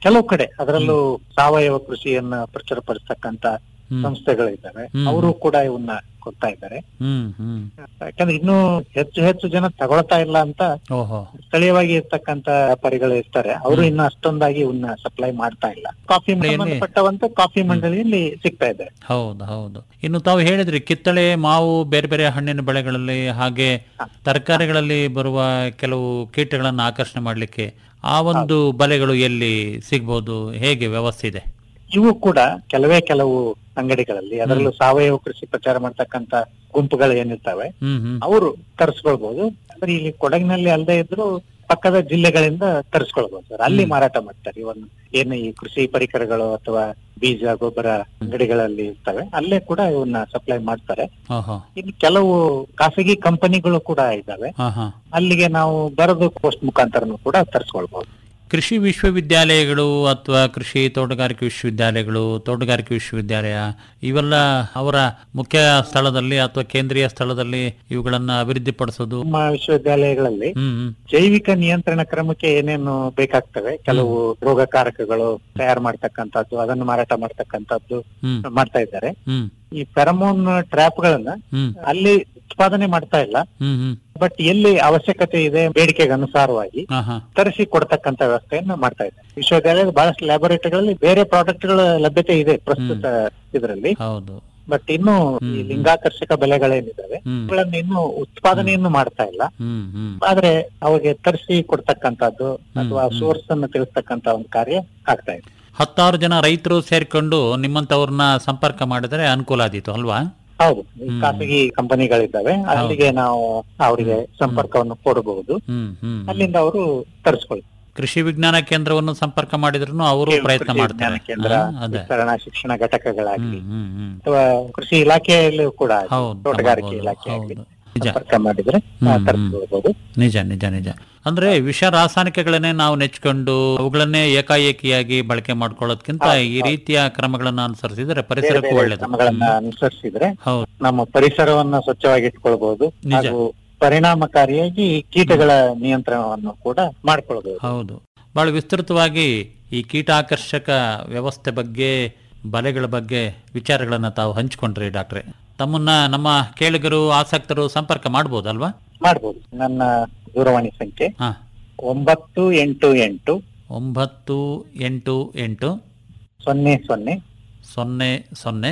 Speaker 15: ಕೆಲವು ಕಡೆ ಅದರಲ್ಲೂ ಸಾವಯವ ಕೃಷಿಯನ್ನ ಪ್ರಚುರಪಡಿಸ್ತಕ್ಕಂತ ಸಂಸ್ಥೆಗಳಿದ್ದಾವೆ
Speaker 14: ಹ್ಮ್.
Speaker 15: ಅವರು ಕೂಡ ಇವನ್ನ ಕೊಡ್ತಾ ಇದ್ದಾರೆ
Speaker 14: ಹ್ಮ್ ಹ್ಮ್
Speaker 15: ಯಾಕಂದ್ರೆ ಇನ್ನೂ ಹೆಚ್ಚು ಹೆಚ್ಚು ಜನ ತಗೊಳ್ತಾ ಇಲ್ಲ ಅಂತ
Speaker 14: ಓಹೋ
Speaker 15: ಸ್ಥಳೀಯವಾಗಿ ಇರ್ತಕ್ಕಂತ ವ್ಯಾಪಾರಿಗಳು ಇರ್ತಾರೆ ಅವರು ಇನ್ನು ಅಷ್ಟೊಂದಾಗಿ ಇವನ್ನ ಸಪ್ಲೈ ಮಾಡ್ತಾ ಇಲ್ಲ ಕಾಫಿ
Speaker 14: ಎಲ್ಲಿ?
Speaker 15: ಸಂಬಂಧಪಟ್ಟವಂತ ಕಾಫಿ ಮಂಡಳಿಯಲ್ಲಿ ಸಿಗ್ತಾ ಇದೆ
Speaker 14: ಹೌದು ಹೌದು ಇನ್ನು ತಾವು ಹೇಳಿದ್ರಿ ಕಿತ್ತಳೆ ಮಾವು ಬೇರೆ ಬೇರೆ ಹಣ್ಣಿನ ಬೆಳೆಗಳಲ್ಲಿ ಹಾಗೆ ತರಕಾರಿಗಳಲ್ಲಿ ಬರುವ ಕೆಲವು ಕೀಟಗಳನ್ನು ಆಕರ್ಷಣೆ ಮಾಡಲಿಕ್ಕೆ ಆ ಒಂದು ಬಲೆಗಳು ಎಲ್ಲಿ ಸಿಗ್ಬೋದು ಹೇಗೆ ವ್ಯವಸ್ಥೆ ಇದೆ
Speaker 15: ಇವು ಕೂಡ ಕೆಲವೇ ಕೆಲವು ಅಂಗಡಿಗಳಲ್ಲಿ ಅದರಲ್ಲೂ ಸಾವಯವ ಕೃಷಿ ಪ್ರಚಾರ ಮಾಡ್ತಕ್ಕಂತ ಗುಂಪುಗಳು ಏನಿರ್ತಾವೆ
Speaker 14: ಹ್ಮ್ ಹ್ಮ್
Speaker 15: ಅವರು ತರಿಸ್ಕೊಳ್ಬಹುದು ಅಂದ್ರೆ ಇಲ್ಲಿ ಕೊಡಗಿನಲ್ಲಿ ಅಲ್ಲದೆ ಇದ್ರು ಪಕ್ಕದ ಜಿಲ್ಲೆಗಳಿಂದ ತರಿಸ್ಕೊಳ್ಬಹುದು ಸರ್ ಅಲ್ಲಿ ಮಾರಾಟ ಮಾಡ್ತಾರೆ ಇವನ್ ಏನು ಈ ಕೃಷಿ ಪರಿಕರಗಳು ಅಥವಾ ಬೀಜ ಗೊಬ್ಬರ ಅಂಗಡಿಗಳಲ್ಲಿ ಇರ್ತವೆ ಅಲ್ಲೇ ಕೂಡ ಇವನ್ನ ಸಪ್ಲೈ ಮಾಡ್ತಾರೆ
Speaker 14: ಹಾ ಹಾ
Speaker 15: ಇನ್ನು ಕೆಲವು ಖಾಸಗಿ ಕಂಪನಿಗಳು ಕೂಡ ಇದ್ದಾವೆ
Speaker 14: ಹಾ ಹಾ
Speaker 15: ಅಲ್ಲಿಗೆ ನಾವು ಬರೆದು ಪೋಸ್ಟ್ ಮುಖಾಂತರನು ಕೂಡ ತರಿಸ್ಕೊಳ್ಬಹುದು
Speaker 14: ಕೃಷಿ ವಿಶ್ವವಿದ್ಯಾಲಯಗಳು ಅಥವಾ ಕೃಷಿ ತೋಟಗಾರಿಕೆ ವಿಶ್ವವಿದ್ಯಾಲಯಗಳು ತೋಟಗಾರಿಕೆ ವಿಶ್ವವಿದ್ಯಾಲಯ ಇವೆಲ್ಲ ಅವರ ಮುಖ್ಯ ಸ್ಥಳದಲ್ಲಿ ಅಥವಾ ಕೇಂದ್ರೀಯ ಸ್ಥಳದಲ್ಲಿ ಇವುಗಳನ್ನ ಅಭಿವೃದ್ಧಿಪಡಿಸೋದು
Speaker 15: ನಮ್ಮ ವಿಶ್ವವಿದ್ಯಾಲಯಗಳಲ್ಲಿ
Speaker 14: ಹ್ಮ್ ಹ್ಮ್
Speaker 15: ಜೈವಿಕ ನಿಯಂತ್ರಣ ಕ್ರಮಕ್ಕೆ ಏನೇನು ಬೇಕಾಗ್ತವೆ ಕೆಲವು ರೋಗಕಾರಕಗಳು ತಯಾರು ಮಾಡ್ತಕ್ಕಂಥದ್ದು ಅದನ್ನು ಮಾರಾಟ ಮಾಡ್ತಕ್ಕಂಥದ್ದು
Speaker 14: ಹ್ಮ್
Speaker 15: ಮಾಡ್ತಾ ಇದ್ದಾರೆ
Speaker 14: ಹ್ಮ್
Speaker 15: ಈ ಫೆರಮೋನ್ ಟ್ರ್ಯಾಪ್ ಗಳನ್ನ
Speaker 14: ಹ್ಮ್
Speaker 15: ಅಲ್ಲಿ ಉತ್ಪಾದನೆ ಮಾಡ್ತಾ ಇಲ್ಲ
Speaker 14: ಹ್ಮ್ ಹ್ಮ್
Speaker 15: ಬಟ್ ಎಲ್ಲಿ ಅವಶ್ಯಕತೆ ಇದೆ ಬೇಡಿಕೆಗೆ ಅನುಸಾರವಾಗಿ
Speaker 14: ಹಾ ಹಾ
Speaker 15: ತರಿಸಿ ಕೊಡ್ತಕ್ಕಂತ ವ್ಯವಸ್ಥೆಯನ್ನ ಮಾಡ್ತಾ ಇದೆ ವಿಶ್ವವಿದ್ಯಾಲಯದ ಬಹಳಷ್ಟು ಲ್ಯಾಬೊರೇಟರಿಗಳಲ್ಲಿ ಬೇರೆ ಪ್ರಾಡಕ್ಟ್ ಗಳ ಲಭ್ಯತೆ ಇದೆ ಪ್ರಸ್ತುತ ಇದರಲ್ಲಿ
Speaker 14: ಹೌದು
Speaker 15: ಬಟ್ ಇನ್ನು ಈ ಲಿಂಗಾಕರ್ಷಕ ಬೆಲೆಗಳೇನಿದ್ದಾವೆ
Speaker 14: ಹ್ಮ್.
Speaker 15: ಅವುಗಳನ್ನ ಇನ್ನು ಉತ್ಪಾದನೆಯನ್ನು ಮಾಡ್ತಾ ಇಲ್ಲ
Speaker 14: ಹ್ಮ್ ಹ್ಮ್
Speaker 15: ಆದ್ರೆ ಅವಾಗ ತರಿಸಿ ಕೊಡ್ತಕ್ಕಂಥದ್ದು ಅಥವಾ ಸೋರ್ಸ್ ಅನ್ನು ತಿಳಿಸ್ತಕ್ಕಂತ ಒಂದು ಕಾರ್ಯ ಆಗ್ತಾ ಇದೆ
Speaker 14: ಹತ್ತಾರು ಜನ ರೈತರು ಸೇರ್ಕೊಂಡು ನಿಮ್ಮಂತವ್ರನ್ನ ಸಂಪರ್ಕ ಮಾಡಿದ್ರೆ ಅನುಕೂಲ ಆದೀತು ಅಲ್ವಾ
Speaker 15: ಹೌದು ಈ ಖಾಸಗಿ ಕಂಪನಿಗಳಿದ್ದಾವೆ ಅಲ್ಲಿಗೆ ನಾವು ಅವರಿಗೆ ಸಂಪರ್ಕವನ್ನು ಕೊಡಬಹುದು
Speaker 14: ಹ್ಮ್ ಹ್ಮ್
Speaker 15: ಅಲ್ಲಿಂದ ಅವರು ತರಿಸ್ಕೊಳ್ತಾರೆ
Speaker 14: ಕೃಷಿ ವಿಜ್ಞಾನ ಕೇಂದ್ರವನ್ನು ಸಂಪರ್ಕ ಮಾಡಿದ್ರು ಅವರು ಪ್ರಯತ್ನ
Speaker 15: ಕೃಷಿ
Speaker 14: ಮಾಡ್ತಾರೆ
Speaker 15: ವಿಜ್ಞಾನ ಕೇಂದ್ರ
Speaker 14: ಹಾ, ಅದೇ
Speaker 15: ವಿಸ್ತರಣಾ ಶಿಕ್ಷಣ ಘಟಕಗಳಾಗ್ಲಿ
Speaker 14: ಹ್ಮ್ ಹ್ಮ್
Speaker 15: ಅಥವಾ ಕೃಷಿ ಇಲಾಖೆಯಲ್ಲೂ ಕೂಡ ಆಗ್ಲಿ,
Speaker 14: ಹೌದು,
Speaker 15: ತೋಟಗಾರಿಕೆ
Speaker 14: ಹೌದು,
Speaker 15: ಇಲಾಖೆ ಆಗ್ಲಿ
Speaker 14: ಹೌದು. ನಿಜ.
Speaker 15: ಸಂಪರ್ಕ ಮಾಡಿದ್ರೆ
Speaker 14: ಹ್ಮ್, ಹ್ಮ್.
Speaker 15: ತರಿಸ್ಕೊಳ್ಬಹುದು
Speaker 14: ನಿಜ ನಿಜ ನಿಜ ಅಂದ್ರೆ ವಿಷ ರಾಸಾಯನಿಕಗಳನ್ನೇ ನಾವು ನೆಚ್ಕೊಂಡು ಅವುಗಳನ್ನೇ ಏಕಾಏಕಿಯಾಗಿ ಬಳಕೆ ಮಾಡ್ಕೊಳ್ಳೋದ್ಕಿಂತ ಈ ರೀತಿಯ ಕ್ರಮಗಳನ್ನ ಅನುಸರಿಸಿದ್ರೆ ಪರಿಸರಕ್ಕೂ ಒಳ್ಳೇದು
Speaker 15: ಕ್ರಮಗಳನ್ನ ಅನುಸರಿಸಿದ್ರೆ
Speaker 14: ಹೌದು
Speaker 15: ನಮ್ಮ ಪರಿಸರವನ್ನ ಸ್ವಚ್ಛವಾಗಿ ಇಟ್ಕೊಳ್ಬಹುದು
Speaker 14: ನಿಜ.
Speaker 15: ಹಾಗೂ ಪರಿಣಾಮಕಾರಿಯಾಗಿ ಕೀಟಗಳ ನಿಯಂತ್ರಣವನ್ನು ಕೂಡ ಮಾಡ್ಕೊಳ್ಬಹುದು
Speaker 14: ಹೌದು ಬಹಳ ವಿಸ್ತೃತವಾಗಿ ಈ ಕೀಟಾಕರ್ಷಕ ವ್ಯವಸ್ಥೆ ಬಗ್ಗೆ ಬಲೆಗಳ ಬಗ್ಗೆ ವಿಚಾರಗಳನ್ನ ತಾವು ಹಂಚಿಕೊಂಡ್ರಿ ಡಾಕ್ಟ್ರೆ ತಮ್ಮನ್ನ ನಮ್ಮ ಕೇಳಿಗರು ಆಸಕ್ತರು ಸಂಪರ್ಕ ಮಾಡ್ಬೋದಲ್ವಾ
Speaker 15: ಮಾಡ್ಬೋದು ನನ್ನ ದೂರವಾಣಿ ಸಂಖ್ಯೆ
Speaker 14: ಹಾ
Speaker 15: ಒಂಬತ್ತು ಎಂಟು ಎಂಟು
Speaker 14: ಒಂಬತ್ತು ಎಂಟು ಎಂಟು
Speaker 15: ಸೊನ್ನೆ ಸೊನ್ನೆ
Speaker 14: ಸೊನ್ನೆ ಸೊನ್ನೆ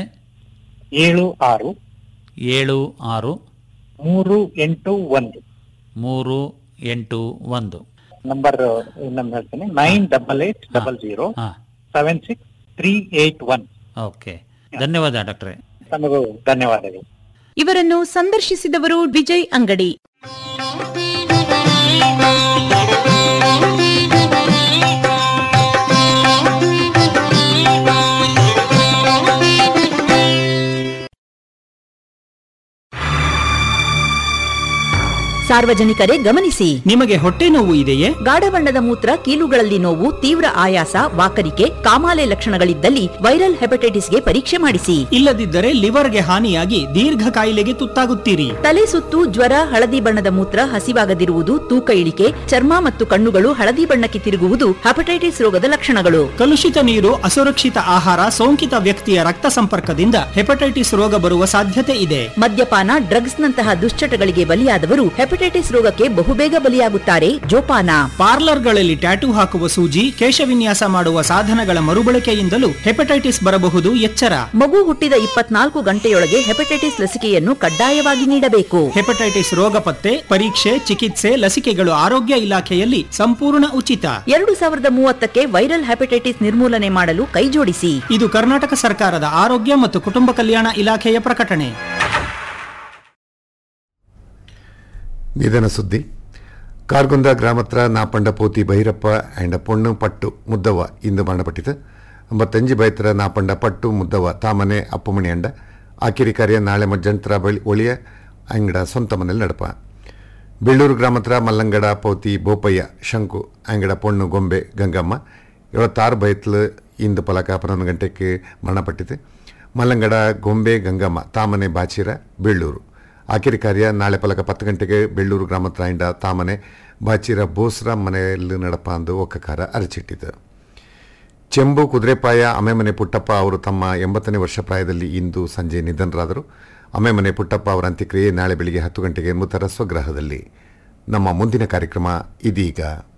Speaker 15: ಏಳು ಆರು
Speaker 14: ಏಳು ಆರು
Speaker 15: ಮೂರು ಎಂಟು ಒಂದು
Speaker 14: ಮೂರು ಎಂಟು ಒಂದು
Speaker 15: ನಂಬರ್ ಇನ್ನೊಮ್ಮೆ ಹೇಳ್ತೀನಿ nine double eight double zero
Speaker 14: ಹಾ
Speaker 15: seven six three eight one
Speaker 14: okay ಧನ್ಯವಾದ ಡಾಕ್ಟ್ರೆ
Speaker 15: ತಮಗೂ ಧನ್ಯವಾದಗಳು
Speaker 5: ಇವರನ್ನು ಸಂದರ್ಶಿಸಿದವರು ವಿಜಯ್ ಅಂಗಡಿ ಸಾರ್ವಜನಿಕರೇ ಗಮನಿಸಿ
Speaker 16: ನಿಮಗೆ ಹೊಟ್ಟೆ ನೋವು ಇದೆಯೇ
Speaker 5: ಗಾಢ ಬಣ್ಣದ ಮೂತ್ರ ಕೀಲುಗಳಲ್ಲಿ ನೋವು ತೀವ್ರ ಆಯಾಸ ವಾಕರಿಕೆ ಕಾಮಾಲೆ ಲಕ್ಷಣಗಳಿದ್ದಲ್ಲಿ ವೈರಲ್ ಹೆಪಟೈಟಿಸ್ಗೆ ಪರೀಕ್ಷೆ ಮಾಡಿಸಿ
Speaker 16: ಇಲ್ಲದಿದ್ದರೆ ಲಿವರ್ಗೆ ಹಾನಿಯಾಗಿ ದೀರ್ಘ ಕಾಯಿಲೆಗೆ ತುತ್ತಾಗುತ್ತೀರಿ
Speaker 5: ತಲೆ ಸುತ್ತು ಜ್ವರ ಹಳದಿ ಬಣ್ಣದ ಮೂತ್ರ ಹಸಿವಾಗದಿರುವುದು ತೂಕ ಇಳಿಕೆ ಚರ್ಮ ಮತ್ತು ಕಣ್ಣುಗಳು ಹಳದಿ ಬಣ್ಣಕ್ಕೆ ತಿರುಗುವುದು ಹೆಪಟೈಟಿಸ್ ರೋಗದ ಲಕ್ಷಣಗಳು
Speaker 16: ಕಲುಷಿತ ನೀರು ಅಸುರಕ್ಷಿತ ಆಹಾರ ಸೋಂಕಿತ ವ್ಯಕ್ತಿಯ ರಕ್ತ ಸಂಪರ್ಕದಿಂದ ಹೆಪಟೈಟಿಸ್ ರೋಗ ಬರುವ ಸಾಧ್ಯತೆ ಇದೆ
Speaker 5: ಮದ್ಯಪಾನ ಡ್ರಗ್ಸ್ ನಂತಹ ದುಶ್ಚಟಗಳಿಗೆ ಬಲಿಯಾದವರು ಹೆಪಟೈಟಿಸ್ ರೋಗಕ್ಕೆ ಬಹುಬೇಗ ಬಲಿಯಾಗುತ್ತಾರೆ ಜೋಪಾನ
Speaker 16: ಪಾರ್ಲರ್ಗಳಲ್ಲಿ ಟ್ಯಾಟೂ ಹಾಕುವ ಸೂಜಿ ಕೇಶವಿನ್ಯಾಸ ಮಾಡುವ ಸಾಧನಗಳ ಮರುಬಳಕೆಯಿಂದಲೂ ಹೆಪಟೈಟಿಸ್ ಬರಬಹುದು ಎಚ್ಚರ
Speaker 5: ಮಗು ಹುಟ್ಟಿದ ಇಪ್ಪತ್ನಾಲ್ಕು ಗಂಟೆಯೊಳಗೆ ಹೆಪಟೈಟಿಸ್ ಲಸಿಕೆಯನ್ನು ಕಡ್ಡಾಯವಾಗಿ ನೀಡಬೇಕು
Speaker 16: ಹೆಪಟೈಟಿಸ್ ರೋಗ ಪತ್ತೆ ಪರೀಕ್ಷೆ ಚಿಕಿತ್ಸೆ ಲಸಿಕೆಗಳು ಆರೋಗ್ಯ ಇಲಾಖೆಯಲ್ಲಿ ಸಂಪೂರ್ಣ ಉಚಿತ
Speaker 5: ಎರಡು ಸಾವಿರದ ಮೂವತ್ತಕ್ಕೆ ವೈರಲ್ ಹೆಪಟೈಟಿಸ್ ನಿರ್ಮೂಲನೆ ಮಾಡಲು ಕೈಜೋಡಿಸಿ
Speaker 16: ಇದು ಕರ್ನಾಟಕ ಸರ್ಕಾರದ ಆರೋಗ್ಯ ಮತ್ತು ಕುಟುಂಬ ಕಲ್ಯಾಣ ಇಲಾಖೆಯ ಪ್ರಕಟಣೆ
Speaker 2: ನಿಧನ ಸುದ್ದಿ ಕಾರ್ಗುಂದ ಗ್ರಾಮತ್ರ ನಾಪಂಡ ಪೋತಿ ಭೈರಪ್ಪ ಆ್ಯಂಡ್ ಪೊಣ್ಣು ಪಟ್ಟು ಮುದ್ದವ್ವ ಇಂದು ಮರಣಪಟ್ಟಿತು ಅಂಬತ್ತಂಜಿ ಬೈತರ ನಾಪಂಡ ಪಟ್ಟು ಮುದ್ದವ್ವ ತಾಮನೆ ಅಪ್ಪಮಣಿ ಅಂಡ ಆಕಿರಿ ಕಾರ್ಯ ನಾಳೆ ಮಜ್ಜಂತ್ರ ಬಳಿ ಒಳಿಯ ಅಂಗಡ ಸ್ವಂತ ಮನೇಲಿ ನಡಪ ಬೆಳ್ಳೂರು ಗ್ರಾಮತ್ರ ಮಲ್ಲಂಗಡ ಪೋತಿ ಬೋಪಯ್ಯ ಶಂಕು ಅಂಗಡ ಪೊಣ್ಣು ಗೊಂಬೆ ಗಂಗಮ್ಮ ಇವತ್ತಾರು ಬೈತ್ಲು ಇಂದು ಪಲಕ ಪನ್ನೊಂದು ಗಂಟೆಗೆ ಮರಣಪಟ್ಟಿತು ಮಲ್ಲಂಗಡ ಗೊಂಬೆ ಗಂಗಮ್ಮ ತಾಮನೆ ಬಾಚಿರ ಬೆಳ್ಳೂರು ಆಕಿರಿ ಕಾರ್ಯ ನಾಳೆ ಪಲಕ ಪತ್ತು ಗಂಟೆಗೆ ಬೆಳ್ಳೂರು ಗ್ರಾಮತ್ರ ಇಂಡ ತಾಮನೆ ಬಾಚಿರ ಬೋಸ್ರ ಮನೆಯಲ್ಲಿ ನಡಪ ಅಂದು ಒಕ್ಕಕಾರ ಅರಚಿಟ್ಟಿತು ಚೆಂಬು ಕುದುರೆಪಾಯ ಅಮೆಮನೆ ಪುಟ್ಟಪ್ಪ ಅವರು ತಮ್ಮ ಎಂಬತ್ತನೇ ವರ್ಷ ಪ್ರಾಯದಲ್ಲಿ ಇಂದು ಸಂಜೆ ನಿಧನರಾದರು ಅಮೆಮನೆ ಪುಟ್ಟಪ್ಪ ಅವರ ಅಂತ್ಯಕ್ರಿಯೆ ನಾಳೆ ಬೆಳಿಗ್ಗೆ ಹತ್ತು ಗಂಟೆಗೆ ಮೃತರ ಸ್ವಗ್ರಹದಲ್ಲಿ ನಮ್ಮ ಮುಂದಿನ ಕಾರ್ಯಕ್ರಮ ಇದೀಗ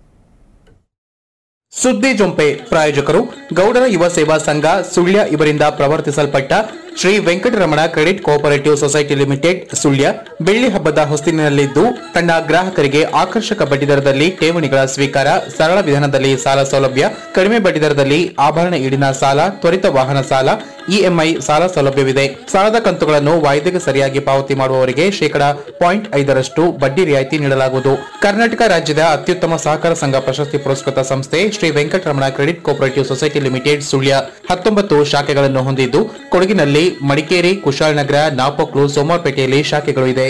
Speaker 17: ಸುದ್ದಿ ಜೊಂಪೆ ಪ್ರಾಯೋಜಕರು ಗೌಡರ ಯುವ ಸೇವಾ ಸಂಘ ಸುಳ್ಯ ಇವರಿಂದ ಪ್ರವರ್ತಿಸಲ್ಪಟ್ಟ Shri Venkataramana credit cooperative society limited Sullia ಬೆಳ್ಳಿ ಹಬ್ಬದ ಹೊಸ್ತಿನಲ್ಲಿದ್ದು ತನ್ನ ಗ್ರಾಹಕರಿಗೆ ಆಕರ್ಷಕ ಬಡ್ಡಿದರದಲ್ಲಿ ಠೇವಣಿಗಳ ಸ್ವೀಕಾರ ಸರಳ ವಿಧಾನದಲ್ಲಿ ಸಾಲ ಸೌಲಭ್ಯ ಕಡಿಮೆ ಬಡ್ಡಿದರದಲ್ಲಿ ಆಭರಣ ಈಡಿನ ಸಾಲ ತ್ವರಿತ ವಾಹನ ಸಾಲ ಇಎಂಐ ಸಾಲ ಸೌಲಭ್ಯವಿದೆ ಸಾಲದ ಕಂತುಗಳನ್ನು ವಾಯ್ದೆಗೆ ಸರಿಯಾಗಿ ಪಾವತಿ ಮಾಡುವವರಿಗೆ ಶೇಕಡಾ ಪಾಯಿಂಟ್ ಐದರಷ್ಟು ಬಡ್ಡಿ ರಿಯಾಯಿತಿ ನೀಡಲಾಗುವುದು ಕರ್ನಾಟಕ ರಾಜ್ಯದ ಅತ್ಯುತ್ತಮ ಸಹಕಾರ ಸಂಘ ಪ್ರಶಸ್ತಿ ಪುರಸ್ಕೃತ ಸಂಸ್ಥೆ Shri Venkataramana credit cooperative society limited Sullia ಹತ್ತೊಂಬತ್ತು ಶಾಖೆಗಳನ್ನು ಹೊಂದಿದ್ದು ಕೊಡಗಿನಲ್ಲಿ ಮಡಿಕೇರಿ ಕುಶಾಲನಗರ ನಾಪೋಕ್ಲು ಸೋಮವಾರಪೇಟೆಯಲ್ಲಿ ಶಾಖೆಗಳು ಇದೆ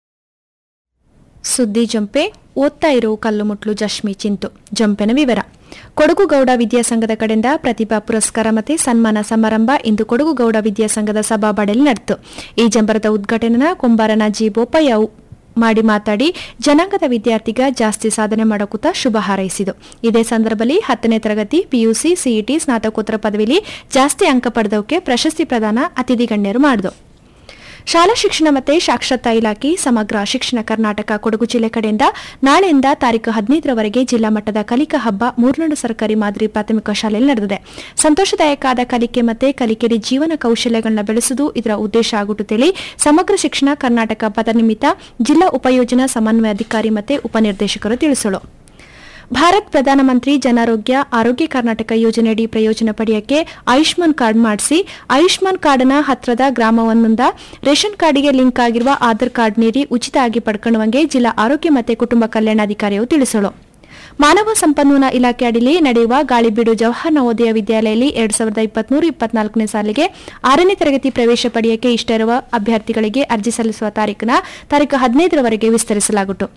Speaker 18: ಸುದ್ದಿ ಜಂಪೆ ಓದ್ತಾ ಇರೋ ಕಲ್ಲುಮುಟ್ಲು ಜಶ್ಮಿ ಚಿಂತು ಜಂಪೆನ ವಿವರ ಕೊಡಗು ಗೌಡ ವಿದ್ಯಾಸಂಘದ ಕಡೆಯಿಂದ ಪ್ರತಿಭಾ ಪುರಸ್ಕಾರ ಮತ್ತೆ ಸನ್ಮಾನ ಸಮಾರಂಭ ಇಂದು ಕೊಡಗು ಗೌಡ ವಿದ್ಯಾಸಂಘದ ಸಭಾಬಾಡಲ್ಲಿ ನಡೆಯಿತು ಈ ಜಂಬರದ ಉದ್ಘಾಟನೆನ ಕುಂಬಾರನ ಜಿ ಬೋಪಯ್ಯ ಮಾಡಿ ಮಾತಾಡಿ ಜನಾಂಗದ ವಿದ್ಯಾರ್ಥಿಗ ಜಾಸ್ತಿ ಸಾಧನೆ ಮಾಡೋಕುತ್ತ ಶುಭ ಹಾರೈಸಿತು ಇದೇ ಸಂದರ್ಭದಲ್ಲಿ ಹತ್ತನೇ ತರಗತಿ ಪಿಯುಸಿ ಸಿಇಟಿ ಸ್ನಾತಕೋತ್ತರ ಪದವಿಲಿ ಜಾಸ್ತಿ ಅಂಕ ಪಡೆದವಕ್ಕೆ ಪ್ರಶಸ್ತಿ ಪ್ರದಾನ ಅತಿಥಿ ಗಣ್ಯರು ಮಾಡಿದು ಶಾಲಾ ಶಿಕ್ಷಣ ಮತ್ತು ಸಾಕ್ಷರತಾ ಇಲಾಖೆ ಸಮಗ್ರ ಶಿಕ್ಷಣ ಕರ್ನಾಟಕ ಕೊಡಗು ಜಿಲ್ಲೆ ಕಡೆಯಿಂದ ನಾಳೆಯಿಂದ ತಾರೀಕು ಹದಿನೈದರವರೆಗೆ ಜಿಲ್ಲಾ ಮಟ್ಟದ ಕಲಿಕಾ ಹಬ್ಬ ಮೂರ್ನಾಡು ಸರ್ಕಾರಿ ಮಾದರಿ ಪ್ರಾಥಮಿಕ ಶಾಲೆಯಲ್ಲಿ ನಡೆದಿದೆ ಸಂತೋಷದಾಯಕ ಆದ ಕಲಿಕೆ ಮತ್ತು ಕಲಿಕೆಯಲ್ಲಿ ಜೀವನ ಕೌಶಲ್ಯಗಳನ್ನ ಬೆಳೆಸುವುದು ಇದರ ಉದ್ದೇಶ ಆಗುತ್ತೇಳಿ ಸಮಗ್ರ ಶಿಕ್ಷಣ ಕರ್ನಾಟಕ ಪದನಿಮಿತ್ತ ಜಿಲ್ಲಾ ಉಪಯೋಜನಾ ಸಮನ್ವಯಾಧಿಕಾರಿ ಮತ್ತು ಉಪನಿರ್ದೇಶಕರು ತಿಳಿಸಲು ಭಾರತ್ ಪ್ರಧಾನಮಂತ್ರಿ ಜನಾರೋಗ್ಯ ಆರೋಗ್ಯ ಕರ್ನಾಟಕ ಯೋಜನೆಯಡಿ ಪ್ರಯೋಜನ ಪಡೆಯಕ್ಕೆ ಆಯುಷ್ಮಾನ್ ಕಾರ್ಡ್ ಮಾಡಿಸಿ ಆಯುಷ್ಮಾನ್ ಕಾರ್ಡ್ನ ಹತ್ರದ ಗ್ರಾಮವೊಂದ ರೇಷನ್ ಕಾರ್ಡ್ಗೆ ಲಿಂಕ್ ಆಗಿರುವ ಆಧಾರ್ ಕಾರ್ಡ್ ನೀಡಿ ಉಚಿತ ಆಗಿ ಪಡ್ಕೊಳ್ಳುವಂಗೆ ಜಿಲ್ಲಾ ಆರೋಗ್ಯ ಮತ್ತು ಕುಟುಂಬ ಕಲ್ಯಾಣಾಧಿಕಾರಿಯು ತಿಳಿಸಲು ಮಾನವ ಸಂಪನ್ಮೂಲ ಇಲಾಖೆ ಅಡಿಯಲ್ಲಿ ನಡೆಯುವ ಗಾಳಿಬೀಡು ಜವಾಹರ್ ನವೋದಯ ವಿದ್ಯಾಲಯದಲ್ಲಿ ಎರಡ್ ಸಾವಿರದ ಇಪ್ಪತ್ಮೂರು ಇಪ್ಪತ್ನಾಲ್ಕನೇ ಸಾಲಿಗೆ ಆರನೇ ತರಗತಿ ಪ್ರವೇಶ ಪಡೆಯಕ್ಕೆ ಇಷ್ಟ ಇರುವ ಅಭ್ಯರ್ಥಿಗಳಿಗೆ ಅರ್ಜಿ ಸಲ್ಲಿಸುವ ತಾರೀಖನ್ನ ತಾರೀಕು ಹದಿನೈದರವರೆಗೆ ವಿಸ್ತರಿಸಲಾಗುತ್ತು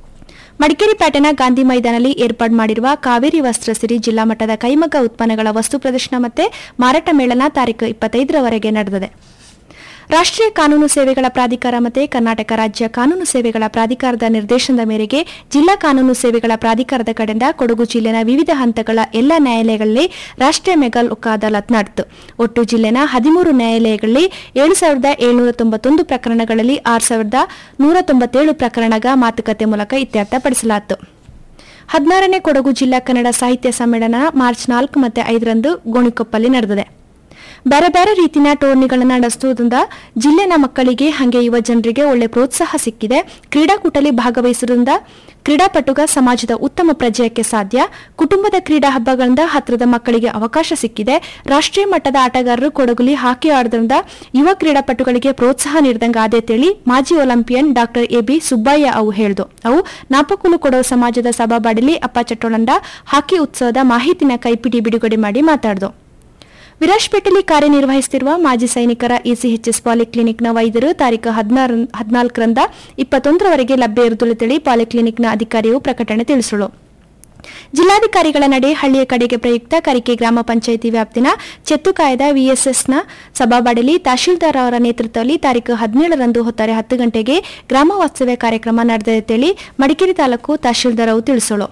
Speaker 18: ಮಡಿಕೇರಿ ಪೇಟೆನ ಗಾಂಧಿ ಮೈದಾನಲ್ಲಿ ಏರ್ಪಾಡು ಮಾಡಿರುವ ಕಾವೇರಿ ವಸ್ತ್ರ ಸಿರಿ ಜಿಲ್ಲಾ ಮಟ್ಟದ ಕೈಮಗ್ಗ ಉತ್ಪನ್ನಗಳ ವಸ್ತು ಪ್ರದರ್ಶನ ಮತ್ತು ಮಾರಾಟ ಮೇಳನ ತಾರೀಕು ಇಪ್ಪತ್ತೈದರವರೆಗೆ ನಡೆದಿದೆ ರಾಷ್ಟ್ರೀಯ ಕಾನೂನು ಸೇವೆಗಳ ಪ್ರಾಧಿಕಾರ ಮತ್ತು ಕರ್ನಾಟಕ ರಾಜ್ಯ ಕಾನೂನು ಸೇವೆಗಳ ಪ್ರಾಧಿಕಾರದ ನಿರ್ದೇಶನದ ಮೇರೆಗೆ ಜಿಲ್ಲಾ ಕಾನೂನು ಸೇವೆಗಳ ಪ್ರಾಧಿಕಾರದ ಕಡೆಯಿಂದ ಕೊಡಗು ಜಿಲ್ಲೆನ ವಿವಿಧ ಹಂತಗಳ ಎಲ್ಲ ನ್ಯಾಯಾಲಯಗಳಲ್ಲಿ ರಾಷ್ಟ್ರೀಯ ಮೆಗಾ ಲೋಕ ಅದಾಲತ್ ನಡೆಯಿತು ಒಟ್ಟು ಜಿಲ್ಲೆನ ಹದಿಮೂರು ನ್ಯಾಯಾಲಯಗಳಲ್ಲಿ ಏಳು ಸಾವಿರದ ಏಳ್ನೂರ ತೊಂಬತ್ತೊಂದು ಪ್ರಕರಣಗಳಲ್ಲಿ ಆರು ಸಾವಿರದ ನೂರ ತೊಂಬತ್ತೇಳು ಪ್ರಕರಣಗ ಮಾತುಕತೆ ಮೂಲಕ ಇತ್ಯರ್ಥಪಡಿಸಲಾಯಿತು ಹದಿನಾರನೇ ಕೊಡಗು ಜಿಲ್ಲಾ ಕನ್ನಡ ಸಾಹಿತ್ಯ ಸಮ್ಮೇಳನ ಮಾರ್ಚ್ ನಾಲ್ಕು ಮತ್ತು ಐದರಂದು ಗೋಣಿಕೊಪ್ಪಲ್ಲಿ ನಡೆದಿದೆ ಬೇರೆ ಬೇರೆ ರೀತಿಯ ಟೂರ್ನಿಗಳನ್ನು ನಡೆಸುವುದರಿಂದ ಜಿಲ್ಲೆನ ಮಕ್ಕಳಿಗೆ ಹಾಗೆ ಯುವ ಜನರಿಗೆ ಒಳ್ಳೆ ಪ್ರೋತ್ಸಾಹ ಸಿಕ್ಕಿದೆ ಕ್ರೀಡಾಕೂಟದಲ್ಲಿ ಭಾಗವಹಿಸುವುದರಿಂದ ಕ್ರೀಡಾಪಟುಗ ಸಮಾಜದ ಉತ್ತಮ ಪ್ರಜೆಯಕ್ಕೆ ಸಾಧ್ಯ ಕುಟುಂಬದ ಕ್ರೀಡಾ ಹಬ್ಬಗಳಿಂದ ಹತ್ತಿರದ ಮಕ್ಕಳಿಗೆ ಅವಕಾಶ ಸಿಕ್ಕಿದೆ ರಾಷ್ಟ್ರೀಯ ಮಟ್ಟದ ಆಟಗಾರರು ಕೊಡಗುಲಿ ಹಾಕಿ ಆಡೋದ್ರಿಂದ ಯುವ ಕ್ರೀಡಾಪಟುಗಳಿಗೆ ಪ್ರೋತ್ಸಾಹ ನೀಡಿದಂಗೆ ಆದೇತೇಳಿ ಮಾಜಿ Olympian doctor A B Subbaiah ಅವು ಹೇಳಿದು ಅವು ನಾಪಕುಲು ಕೊಡವ ಸಮಾಜದ ಸಭಾಬಾಡಿಲಿ ಅಪ್ಪ ಚಟ್ಟೋಳಂದ ಹಾಕಿ ಉತ್ಸವದ ಮಾಹಿತಿನ ಕೈಪಿಡಿ ಬಿಡುಗಡೆ ಮಾಡಿ ಮಾತಾಡಿದು ವಿರಾಜ್ಪೇಟೆಯಲ್ಲಿ ಕಾರ್ಯನಿರ್ವಹಿಸುತ್ತಿರುವ ಮಾಜಿ ಸೈನಿಕರ ಇಸಿಎಚ್ಎಸ್ ಪಾಲಿಕ್ಲಿನಿಕ್ನ ವೈದ್ಯರು ತಾರೀಕು ಹದಿನಾಲ್ಕರಿಂದ ಇಪ್ಪತ್ತೊಂದರವರೆಗೆ ಲಭ್ಯ ಇರುತ್ತೇಳಿ ಪಾಲಿಕ್ಲಿನಿಕ್ನ ಅಧಿಕಾರಿಯು ಪ್ರಕಟಣೆ ತಿಳಿಸಲು ಜಿಲ್ಲಾಧಿಕಾರಿಗಳ ನಡೆ ಹಳ್ಳಿಯ ಕಡೆಗೆ ಪ್ರಯುಕ್ತ ಕರಿಕೆ ಗ್ರಾಮ ಪಂಚಾಯಿತಿ ವ್ಯಾಪ್ತಿನ ಚೆತ್ತುಕಾಯದ ವಿಎಸ್ಎಸ್ನ ಸಭಾಬಾಡಲಿ ತಹಶೀಲ್ದಾರ್ ಅವರ ನೇತೃತ್ವದಲ್ಲಿ ತಾರೀಕು ಹದಿನೇಳರಂದು ಹೊತ್ತಾರೆ ಹತ್ತು ಗಂಟೆಗೆ ಗ್ರಾಮ ವಾಸ್ತವ್ಯ ಕಾರ್ಯಕ್ರಮ ನಡೆದಿದೆ ಮಡಿಕೇರಿ ತಾಲೂಕು ತಹಶೀಲ್ದಾರ್ ಅವರು ತಿಳಿಸಲು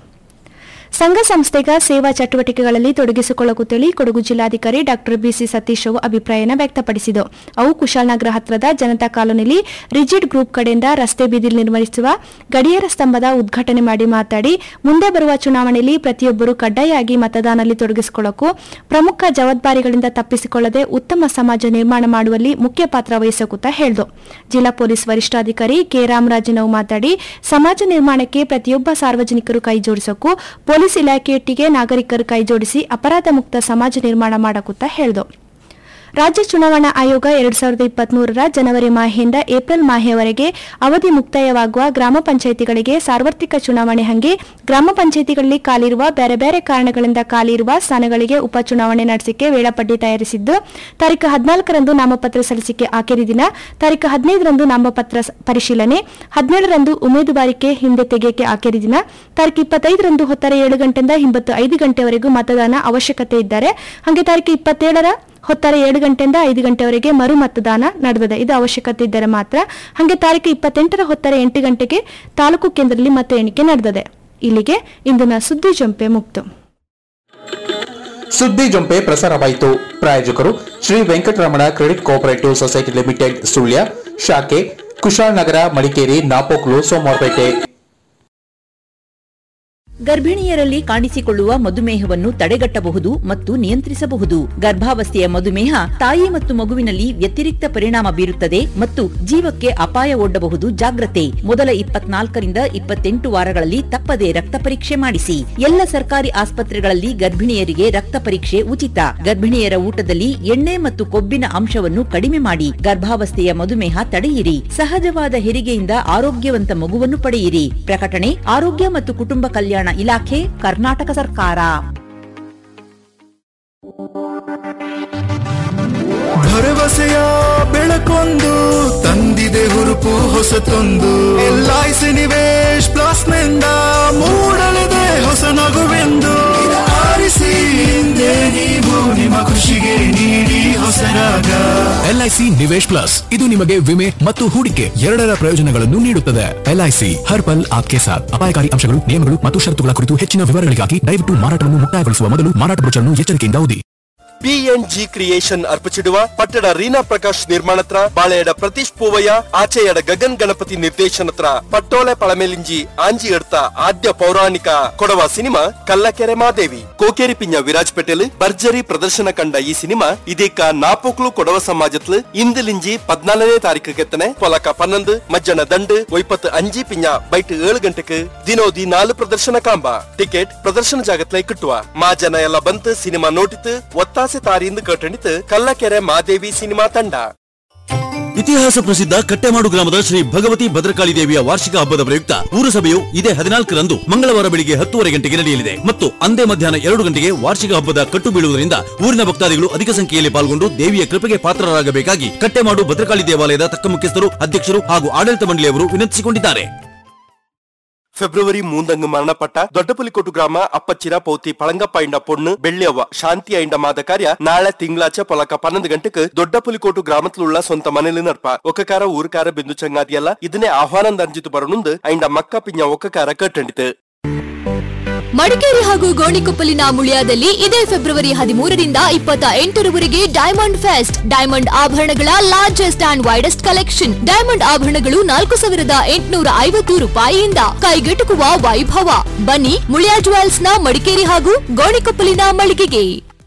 Speaker 18: ಸಂಘ ಸಂಸ್ಥೆಗ ಸೇವಾ ಚಟುವಟಿಕೆಗಳಲ್ಲಿ ತೊಡಗಿಸಿಕೊಳ್ಳುತ್ತೇಳಿ ಕೊಡಗು ಜಿಲ್ಲಾಧಿಕಾರಿ ಡಾಕ್ಟರ್ ಬಿಸಿ ಸತೀಶ್ ಅವು ಅಭಿಪ್ರಾಯನ ವ್ಯಕ್ತಪಡಿಸಿದರು ಅವು ಕುಶಾಲನಗರ ಹತ್ರದ ಜನತಾ ಕಾಲೋನಿಯಲ್ಲಿ ರಿಜಿಡ್ ಗ್ರೂಪ್ ಕಡೆಯಿಂದ ರಸ್ತೆ ಬೀದಿಲಿ ನಿರ್ವಹಿಸುವ ಗಡಿಯಾರ ಸ್ತಂಭದ ಉದ್ಘಾಟನೆ ಮಾಡಿ ಮಾತಾಡಿ ಮುಂದೆ ಬರುವ ಚುನಾವಣೆಯಲ್ಲಿ ಪ್ರತಿಯೊಬ್ಬರು ಕಡ್ಡಾಯವಾಗಿ ಮತದಾನದಲ್ಲಿ ತೊಡಗಿಸಿಕೊಳ್ಳಕ್ಕೂ ಪ್ರಮುಖ ಜವಾಬ್ದಾರಿಗಳಿಂದ ತಪ್ಪಿಸಿಕೊಳ್ಳದೆ ಉತ್ತಮ ಸಮಾಜ ನಿರ್ಮಾಣ ಮಾಡುವಲ್ಲಿ ಮುಖ್ಯ ಪಾತ್ರ ವಹಿಸಕುತ್ತಾ ಹೇಳಿದರು ಜಿಲ್ಲಾ ಪೊಲೀಸ್ ವರಿಷ್ಠಾಧಿಕಾರಿ ಕೆ ರಾಮರಾಜನವು ಮಾತಾಡಿ ಸಮಾಜ ನಿರ್ಮಾಣಕ್ಕೆ ಪ್ರತಿಯೊಬ್ಬ ಸಾರ್ವಜನಿಕರು ಕೈಜೋಡಿಸಕ್ಕೂ ಪೊಲೀಸ್ ಇಲಾಖೆಯೊಟ್ಟಿಗೆ ನಾಗರಿಕರು ಕೈಜೋಡಿಸಿ ಅಪರಾಧ ಮುಕ್ತ ಸಮಾಜ ನಿರ್ಮಾಣ ಮಾಡಕುತ್ತಾ ಹೇಳಿದರು ರಾಜ್ಯ ಚುನಾವಣಾ ಆಯೋಗ ಎರಡ್ ಸಾವಿರದ ಇಪ್ಪತ್ಮೂರರ ಜನವರಿ ಮಾಹೆಯಿಂದ ಏಪ್ರಿಲ್ ಮಾಹೆಯವರೆಗೆ ಅವಧಿ ಮುಕ್ತಾಯವಾಗುವ ಗ್ರಾಮ ಪಂಚಾಯಿತಿಗಳಿಗೆ ಸಾರ್ವತ್ರಿಕ ಚುನಾವಣೆ ಹಂಗೆ ಗ್ರಾಮ ಪಂಚಾಯಿತಿಗಳಲ್ಲಿ ಖಾಲಿರುವ ಬೇರೆ ಬೇರೆ ಕಾರಣಗಳಿಂದ ಖಾಲಿ ಇರುವ ಸ್ಥಾನಗಳಿಗೆ ಉಪಚುನಾವಣೆ ನಡೆಸಿಕೆ ವೇಳಾಪಟ್ಟಿ ತಯಾರಿಸಿದ್ದು ತಾರೀಕು ಹದಿನಾಲ್ಕರಂದು ನಾಮಪತ್ರ ಸಲ್ಲಿಸಿಕೆ ಆಖರಿ ದಿನ ತಾರೀಕು ಹದಿನೈದರಂದು ನಾಮಪತ್ರ ಪರಿಶೀಲನೆ ಹದಿನೇಳರಂದು ಉಮೇದುವಾರಿಕೆ ಹಿಂದೆ ತೆಗೆಯಕ್ಕೆ ಆಖರಿ ದಿನ ತಾರೀಕು ಇಪ್ಪತ್ತೈದರಂದು ಹೊತ್ತಾರೆ ಏಳು ಗಂಟೆಯಿಂದ ಹಿಂಬತ್ತು ಐದು ಗಂಟೆವರೆಗೂ ಮತದಾನ ಅವಶ್ಯಕತೆ ಇದ್ದಾರೆ ಹಾಗೆ ತಾರೀಕು ಇಪ್ಪತ್ತೇಳರ ಹೊತ್ತಾರೆ ಏಳು ಗಂಟೆಯಿಂದ ಐದು ಗಂಟೆವರೆಗೆ ಮರು ಮತದಾನ ನಡೆದಿದೆ ಇದು ಅವಶ್ಯಕತೆ ಇದ್ದರೆ ಮಾತ್ರ ಹಾಗೆ ತಾರೀಕು ಇಪ್ಪತ್ತೆಂಟರ ಹೊತ್ತಾರೆ ಎಂಟು ಗಂಟೆಗೆ ತಾಲೂಕು ಕೇಂದ್ರದಲ್ಲಿ ಮತ ಎಣಿಕೆ ನಡೆದಿದೆ ಇಲ್ಲಿಗೆ ಇಂದಿನ ಸುದ್ದಿ ಜಂಪೆ ಮುಕ್ತು
Speaker 17: ಸುದ್ದಿ ಜೊಂಪೆ ಪ್ರಸಾರವಾಯಿತು ಪ್ರಾಯೋಜಕರು Shri Venkataramana credit cooperative society limited Sullia ಶಾಖೆ ಕುಶಾಲನಗರ ಮಡಿಕೇರಿ ನಾಪೋಕ್ಲು ಸೋಮವಾರಪೇಟೆ
Speaker 5: ಗರ್ಭಿಣಿಯರಲ್ಲಿ ಕಾಣಿಸಿಕೊಳ್ಳುವ ಮಧುಮೇಹವನ್ನು ತಡೆಗಟ್ಟಬಹುದು ಮತ್ತು ನಿಯಂತ್ರಿಸಬಹುದು ಗರ್ಭಾವಸ್ಥೆಯ ಮಧುಮೇಹ ತಾಯಿ ಮತ್ತು ಮಗುವಿನಲ್ಲಿ ವ್ಯತಿರಿಕ್ತ ಪರಿಣಾಮ ಬೀರುತ್ತದೆ ಮತ್ತು ಜೀವಕ್ಕೆ ಅಪಾಯ ಒಡ್ಡಬಹುದು ಜಾಗ್ರತೆ ಮೊದಲ ಇಪ್ಪತ್ನಾಲ್ಕರಿಂದ ಇಪ್ಪತ್ತೆಂಟು ವಾರಗಳಲ್ಲಿ ತಪ್ಪದೆ ರಕ್ತ ಪರೀಕ್ಷೆ ಮಾಡಿಸಿ ಎಲ್ಲ ಸರ್ಕಾರಿ ಆಸ್ಪತ್ರೆಗಳಲ್ಲಿ ಗರ್ಭಿಣಿಯರಿಗೆ ರಕ್ತ ಪರೀಕ್ಷೆ ಉಚಿತ ಗರ್ಭಿಣಿಯರ ಊಟದಲ್ಲಿ ಎಣ್ಣೆ ಮತ್ತು ಕೊಬ್ಬಿನ ಅಂಶವನ್ನು ಕಡಿಮೆ ಮಾಡಿ ಗರ್ಭಾವಸ್ಥೆಯ ಮಧುಮೇಹ ತಡೆಯಿರಿ ಸಹಜವಾದ ಹೆರಿಗೆಯಿಂದ ಆರೋಗ್ಯವಂತ ಮಗುವನ್ನು ಪಡೆಯಿರಿ ಪ್ರಕಟಣೆ ಆರೋಗ್ಯ ಮತ್ತು ಕುಟುಂಬ ಕಲ್ಯಾಣ ಇಲಾಖೆ ಕರ್ನಾಟಕ ಸರ್ಕಾರ
Speaker 7: ಭರವಸೆಯ ಬೆಳಕೊಂದು ತಂದಿದೆ ಹುರುಪು ಹೊಸತೊಂದು L I C Nivesh plus ನಿಂದ ಮೂಡಲಿದೆ ಹೊಸ ನಗುವೆಂದು ಆರಿಸಿ ಹಿಂದೆ ನೀವು ನಿಮ್ಮ ಖುಷಿಗೆ ನೀಡಿ ಹೊಸ ರಾಗ
Speaker 19: ಎಲ್ಐಸಿ ನಿವೇಶ್ ಪ್ಲಸ್ ಇದು ನಿಮಗೆ ವಿಮೆ ಮತ್ತು ಹೂಡಿಕೆ ಎರಡರ ಪ್ರಯೋಜನಗಳನ್ನು ನೀಡುತ್ತದೆ ಎಲ್ಐಸಿ ಹರ್ ಪಲ್ ಆಪ್ಕೆ ಸಾಥ್ ಅಪಾಯಕಾರಿ ಅಂಶಗಳು ನಿಯಮಗಳು ಮತ್ತು ಷರತ್ತುಗಳ ಕುರಿತು ಹೆಚ್ಚಿನ ವಿವರಗಳಿಗಾಗಿ ದಯವಿಟ್ಟು ಮಾರಾಟವನ್ನು ಮುಕ್ತಾಯಗೊಳಿಸುವ ಮೊದಲು ಮಾರಾಟ ಬ್ರೋಚರ್ನ್ನು ಎಚ್ಚರಿಕೆಯಿಂದ ಓದಿ
Speaker 20: ಪಿಎನ್ಜಿ ಕ್ರಿಯೇಷನ್ ಅರ್ಪಿಸಿಡುವ ಪಟ್ಟಣ ರೀನಾ ಪ್ರಕಾಶ್ ನಿರ್ಮಾಣತ್ರ ಬಾಳೆಯಡ ಪ್ರತೀಶ್ ಪೂವಯ್ಯ ಆಚೆಯಡ ಗಗನ್ ಗಣಪತಿ ನಿರ್ದೇಶನತ್ರ ಪಟ್ಟೋಲೆ ಪಳಮೆಲಿಂಜಿ ಆಂಜಿ ಎಡ್ತ ಆದ್ಯ ಪೌರಾಣಿಕ ಕೊಡವ ಸಿನಿಮಾ ಕಲ್ಲಕೆರೆ ಮಾದೇವಿ ಕೋಕೇರಿ ಪಿಂಜ ವಿರಾಜ್ ಪಟೇಲ್ ಭರ್ಜರಿ ಪ್ರದರ್ಶನ ಕಂಡ ಈ ಸಿನಿಮಾ ಇದೀಕ ನಾಪೋಕ್ಲು ಕೊಡವ ಸಮಾಜತ್ಲು ಇಂದಿಲಿಂಜಿ ಪದ್ನಾಲನೇ ತಾರೀಕು ಕೆತ್ತನೆ ಪೊಲಕ ಪನ್ನೊಂದು ಮಜ್ಜನ ದಂಡು ಒಯ್ಪತ್ತು ಅಂಜಿ ಪಿಂಜ ಬೈಟ್ ಏಳು ಗಂಟೆಗೆ ದಿನೋದಿ ನಾಲು ಪ್ರದರ್ಶನ ಕಾಂಬ ಟಿಕೆಟ್ ಪ್ರದರ್ಶನ ಜಾಗತ್ಲೆ ಕಿಟ್ಟುವ ಮಾ ಜನ ಎಲ್ಲ ಬಂತು ಸಿನಿಮಾ ನೋಟಿತು ಒತ್ತಾಸೆ ತಾರಿಯಿಂದ ಕಟ್ಟಣಿತು ಕಲ್ಲಕೆರೆ ಮಾದೇವಿ ಸಿನಿಮಾ ತಂಡ
Speaker 21: ಇತಿಹಾಸ ಪ್ರಸಿದ್ಧ ಕಟ್ಟೆಮಾಡು ಗ್ರಾಮದ ಶ್ರೀ ಭಗವತಿ ಭದ್ರಕಾಳಿ ದೇವಿಯ ವಾರ್ಷಿಕ ಹಬ್ಬದ ಪ್ರಯುಕ್ತ ಪುರಸಭೆಯು ಇದೇ ಹದಿನಾಲ್ಕರಂದು ಮಂಗಳವಾರ ಬೆಳಿಗ್ಗೆ ಹತ್ತುವರೆ ಗಂಟೆಗೆ ನಡೆಯಲಿದೆ ಮತ್ತು ಅಂದೇ ಮಧ್ಯಾಹ್ನ ಎರಡು ಗಂಟೆಗೆ ವಾರ್ಷಿಕ ಹಬ್ಬದ ಕಟ್ಟು ಬೀಳುವುದರಿಂದ ಊರಿನ ಭಕ್ತಾದಿಗಳು ಅಧಿಕ ಸಂಖ್ಯೆಯಲ್ಲಿ ಪಾಲ್ಗೊಂಡು ದೇವಿಯ ಕೃಪೆಗೆ ಪಾತ್ರರಾಗಬೇಕಾಗಿ ಕಟ್ಟೆಮಾಡು ಭದ್ರಕಾಳಿ ದೇವಾಲಯದ ತಕ್ಕ ಮುಖ್ಯಸ್ಥರು ಅಧ್ಯಕ್ಷರು ಹಾಗೂ ಆಡಳಿತ ಮಂಡಳಿಯವರು ವಿನಂತಿಸಿಕೊಂಡಿದ್ದಾರೆ
Speaker 20: ಫೆಬ್ರವರಿ ಮೂಂದಂಗ್ ಮರಣಪಟ್ಟ ದೊಡ್ಡಪುಲಿಕೋಟು ಗ್ರಾಮ ಅಪ್ಪಚ್ಚಿರ ಪೌತಿ ಪಳಂಗಪ್ಪ ಇಂಡ ಪೊಣ್ಣು ಬೆಳ್ಳಿಯವ್ವ ಶಾಂತಿ ಐಂಡ ಮಾದ ಕಾರ್ಯ ನಾಳೆ ತಿಂಗಳಾಚೆ ಪೊಲಕ ಪನ್ನೊಂದು ಗಂಟೆಗೆ ದೊಡ್ಡಪುಲಿಕೋಟು ಗ್ರಾಮತ್ലുള്ള ಸೊಂತ ಮನೇಲಿ ನಡ್ಪ ಒಕ್ಕಕಾರ ಊರುಕಾರ ಬಿಂದು ಚಂಗಾದಿಯಲ್ಲ ಇದನ್ನೇ ಆಹ್ವಾನಂದ ಅಂಜಿತು ಬರನುಂದು ಐಂಡ ಮಕ್ಕ ಪಿಂಜ ಒಕ್ಕಕಾರ ಕಟ್ಟಂಡಿತು
Speaker 22: ಮಡಿಕೇರಿ ಹಾಗೂ ಗೋಣಿಕೊಪ್ಪಲಿನ ಮುಳಿಯಾದಲ್ಲಿ ಇದೇ ಫೆಬ್ರವರಿ ಹದಿಮೂರರಿಂದ ಇಪ್ಪತ್ತ ಎಂಟರವರೆಗೆ ಡೈಮಂಡ್ ಫೆಸ್ಟ್ ಡೈಮಂಡ್ ಆಭರಣಗಳ largest and widest collection diamond ಆಭರಣಗಳು ನಾಲ್ಕು ಸಾವಿರದ ಎಂಟುನೂರ ಐವತ್ತು ರೂಪಾಯಿಯಿಂದ ಕೈಗೆಟುಕುವ ವೈಭವ ಬನ್ನಿ ಮುಳಿಯಾ ಜುವೆಲ್ಸ್ ನ ಮಡಿಕೇರಿ ಹಾಗೂ ಗೋಣಿಕೊಪ್ಪಲಿನ ಮಳಿಗೆಗೆ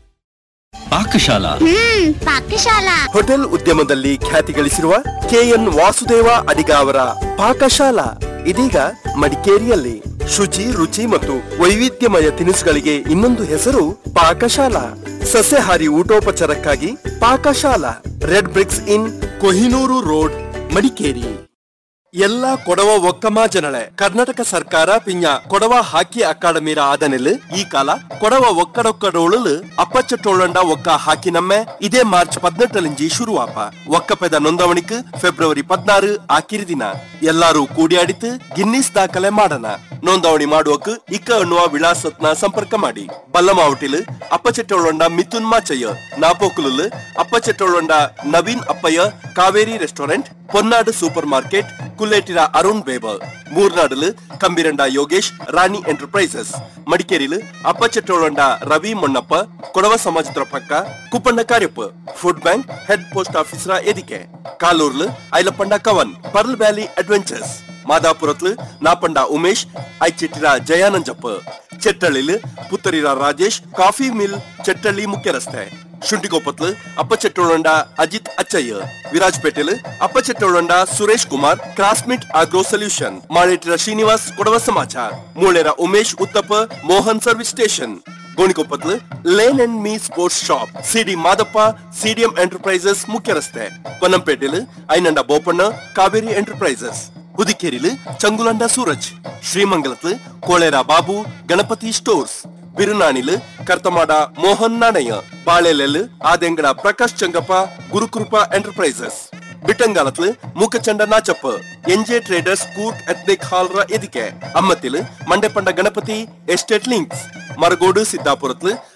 Speaker 21: ಪಾಕಶಾಲಾ
Speaker 20: ಪಾಕಶಾಲಾ ಹೋಟೆಲ್ ಉದ್ಯಮದಲ್ಲಿ ಖ್ಯಾತಿ ಗಳಿಸಿರುವ ಕೆಎನ್ ವಾಸುದೇವ ಅಡಿಗ ಅವರ ಪಾಕಶಾಲಾ ಇದೀಗ ಮಡಿಕೇರಿಯಲ್ಲಿ ಶುಚಿ ರುಚಿ ಮತ್ತು ವೈವಿಧ್ಯಮಯ ತಿನಿಸುಗಳಿಗೆ ಇನ್ನೊಂದು ಹೆಸರು ಪಾಕಶಾಲಾ ಸಸ್ಯಾಹಾರಿ ಊಟೋಪಚಾರಕ್ಕಾಗಿ Pakashala red bricks inn Kohinoor road Madikeri ಎಲ್ಲ ಕೊಡವ ಒಕ್ಕಮ ಜನಳೆ ಕರ್ನಾಟಕ ಸರ್ಕಾರ ಪಿಂಜ ಕೊಡವ ಹಾಕಿ ಅಕಾಡೆಮಿರ ಆದನೆಲ್ ಈ ಕಾಲ ಕೊಡವ ಒಕ್ಕಡೊಕ್ಕಡೋಳಲು ಅಪ್ಪಚ್ಚಟ್ಟೋಳಂಡ ಒಕ್ಕ ಹಾಕಿ ನಮ್ಮೆ ಇದೇ ಮಾರ್ಚ್ ಪದ್ನೆಟ್ಟಲಿಂಜಿ ಶುರುವಾಪ ಒಕ್ಕಪೆದ ನೊಂದವಣಿಕ್ ಫೆಬ್ರವರಿ ಪದ್ನಾರು ಆಕಿರಿ ದಿನ ಎಲ್ಲಾರು ಕೂಡಿಯಾಡಿತು ಗಿನ್ನಿಸ್ ದಾಖಲೆ ಮಾಡಣ ನೋಂದಣಿ ಮಾಡುವಕ್ ಇಕ್ಕ ಅನ್ನುವ ವಿಳಾಸತ್ನ ಸಂಪರ್ಕ ಮಾಡಿ ಬಲ್ಲಮಾವಟಿಲ್ ಅಪ್ಪಚೆಟ್ಟೋಳೊಂಡ ಮಿಥುನ್ ಮಾಚಯ್ಯ ನಾಪೋಕುಲು ಅಪ್ಪಚೆಟ್ಟೋಳೊಂಡ ನವೀನ್ ಅಪ್ಪಯ್ಯ ಕಾವೇರಿ ರೆಸ್ಟೋರೆಂಟ್ பொன்னாடு சூப்பர் மார்க்கெட் குல்லேட்டிரா அருண் வேபர் ಮೂರ್ನಾಡಲ್ ಕಂಬಿರಂಡ ಯೋಗೇಶ್ ರಾಣಿ ಎಂಟರ್ಪ್ರೈಸಸ್ ಮಡಿಕೇರಿಲ್ ಅಪ್ಪಚೆಟ್ಟೋಳಂಡ ರವಿ ಮೊನ್ನಪ್ಪ ಕೊಡವ ಸಮಾಜದ ಪಕ್ಕ Kuppanna Kariappa food bank head post ಆಫೀಸರ ಎದಿಕೆ ಕಾಲೂರ್ಲ್ Ailappanda Kavan pearl valley adventures ಮಾದಾಪುರತ್ಲ್ ನಾಪಂಡ ಉಮೇಶ್ ಐಚಿಟ್ಟಿರ ಜಯಾನಂಜಪ್ಪ ಚೆಟ್ಟಳ್ಳಿಲ್ ಪುತ್ತರಿರ ರಾಜೇಶ್ ಕಾಫಿ ಮಿಲ್ ಚೆಟ್ಟಳ್ಳಿ ಮುಖ್ಯ ರಸ್ತೆ ಶುಂಠಿಕೊಪ್ಪತ್ಲು ಅಪ್ಪಚೆಟ್ಟೋಳಂಡ ಅಜಿತ್ ಅಚ್ಚಯ್ಯ ವಿರಾಜ್ಪೇಟೆಲ್ ಅಪ್ಪಚೆಟ್ಟೋಳಂಡ ಸುರೇಶ್ ಕುಮಾರ್ ಕ್ರಾಸ್ಮಿಟ್ ಆಗ್ರೋ ಸೊಲ್ಯೂಷನ್ ಮಾಳೇಟಿರ ಶ್ರೀನಿವಾಸ್ ಕೊಡವ ಸಮಾಚಾರ ಮೂಳೆರ ಉಮೇಶ್ ಉತ್ತಪ್ಪ ಮೋಹನ್ ಸರ್ವಿಸ್ ಸ್ಟೇಷನ್ ಗೋಣಿಕೊಪ್ಪತ್ಲು lane and me sports shop CD Madappa CDM enterprises ಮುಖ್ಯ ರಸ್ತೆ ಪೊನ್ನಂಪೇಟೆಲ್ ಐನಂಡ ಬೋಪಣ್ಣ ಕಾವೇರಿ ಎಂಟರ್ಪ್ರೈಸಸ್ ಹುದಿಕೇರಿಲ್ ಚಂಗುಲಂಡ ಸೂರಜ್ ಶ್ರೀಮಂಗಲತ್ಲು ಕೋಳೇರ ಬಾಬು ಗಣಪತಿ ಸ್ಟೋರ್ಸ್ ಬಿರುನಾಣಿಲ್ ಕರ್ತಮಾಡ ಮೋಹನ್ ನಾಣಯ್ಯ ಬಾಳೆಲೆಲ್ ಆದೆಂಗಡ ಪ್ರಕಾಶ್ ಚಂಗಪ್ಪ ಗುರುಕೃಪ ಎಂಟರ್ಪ್ರೈಸಸ್ ಬಿಟ್ಟಂಗಾಲತ್ಲು Mookachanda Nachappa NJ traders Coorg ethnic hall ರ ಎದಿಕೆ ಅಮ್ಮತ್ತಿಲ್ ಮಂಡೆಪಂಡ ಗಣಪತಿ ಎಸ್ಟೇಟ್ ಲಿಂಕ್ಸ್ ಮರಗೋಡು ಸಿದ್ದಾಪುರತ್ಲು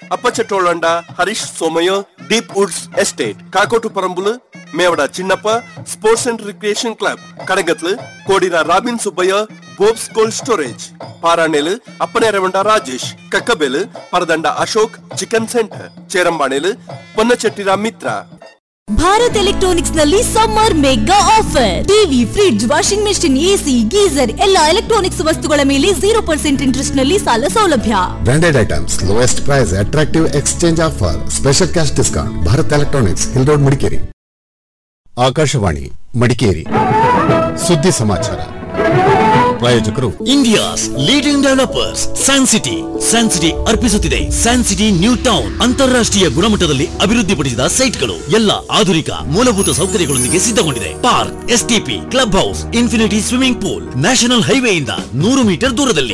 Speaker 20: Appachettolanda Harish Somaiah deep woods estate ಕಾಕೋಟು ಪರಂಬುಲು Mevada Chinnappa sports and recreation club ಕಡಗತ್ಲು ಕೋಡಿರ robin Subbaiah Bob's cold storage ಪಾರಾಣೆಲು ಅಪ್ಪನೆ ರೆವಂಡ ರಾಜೇಶ್ ಕಕ್ಕಬೆಲು ಪರದಂಡ ಅಶೋಕ್ ಚಿಕನ್ ಸೆಂಟರ್ ಚೇರಂಬಾಣೆಲು ಪೊನ್ನಚೆಟ್ಟಿರ ಮಿತ್ರ
Speaker 22: ಭಾರತ್ ಎಲೆಕ್ಟ್ರಾನಿಕ್ಸ್ ನಲ್ಲಿ summer mega offer TV fridge washing machine AC geyser ಎಲ್ಲ ಎಲೆಕ್ಟ್ರಾನಿಕ್ಸ್ ವಸ್ತುಗಳ ಮೇಲೆ ಜೀರೋ ಪರ್ಸೆಂಟ್ ಇಂಟ್ರೆಸ್ಟ್ ನಲ್ಲಿ ಸಾಲ ಸೌಲಭ್ಯ
Speaker 1: Branded items, lowest price, attractive exchange offer, special cash discount. Bharat Electronics, Hill Road, Madikeri. Akashvani Madikeri ಸುದ್ದಿ ಸಮಾಚಾರ ಪ್ರಾಯೋಜಕರು
Speaker 21: India's leading developers San City San City ಅರ್ಪಿಸುತ್ತಿದೆ ಸ್ಯಾನ್ ಸಿಟಿ ನ್ಯೂ ಟೌನ್ ಅಂತಾರಾಷ್ಟ್ರೀಯ ಗುಣಮಟ್ಟದಲ್ಲಿ ಅಭಿವೃದ್ಧಿಪಡಿಸಿದ ಸೈಟ್ಗಳು ಎಲ್ಲ ಆಧುನಿಕ ಮೂಲಭೂತ ಸೌಕರ್ಯಗಳೊಂದಿಗೆ ಸಿದ್ಧಗೊಂಡಿದೆ park STP club house infinity swimming pool national ಹೈವೇಯಿಂದ ನೂರು ಮೀಟರ್ ದೂರದಲ್ಲಿ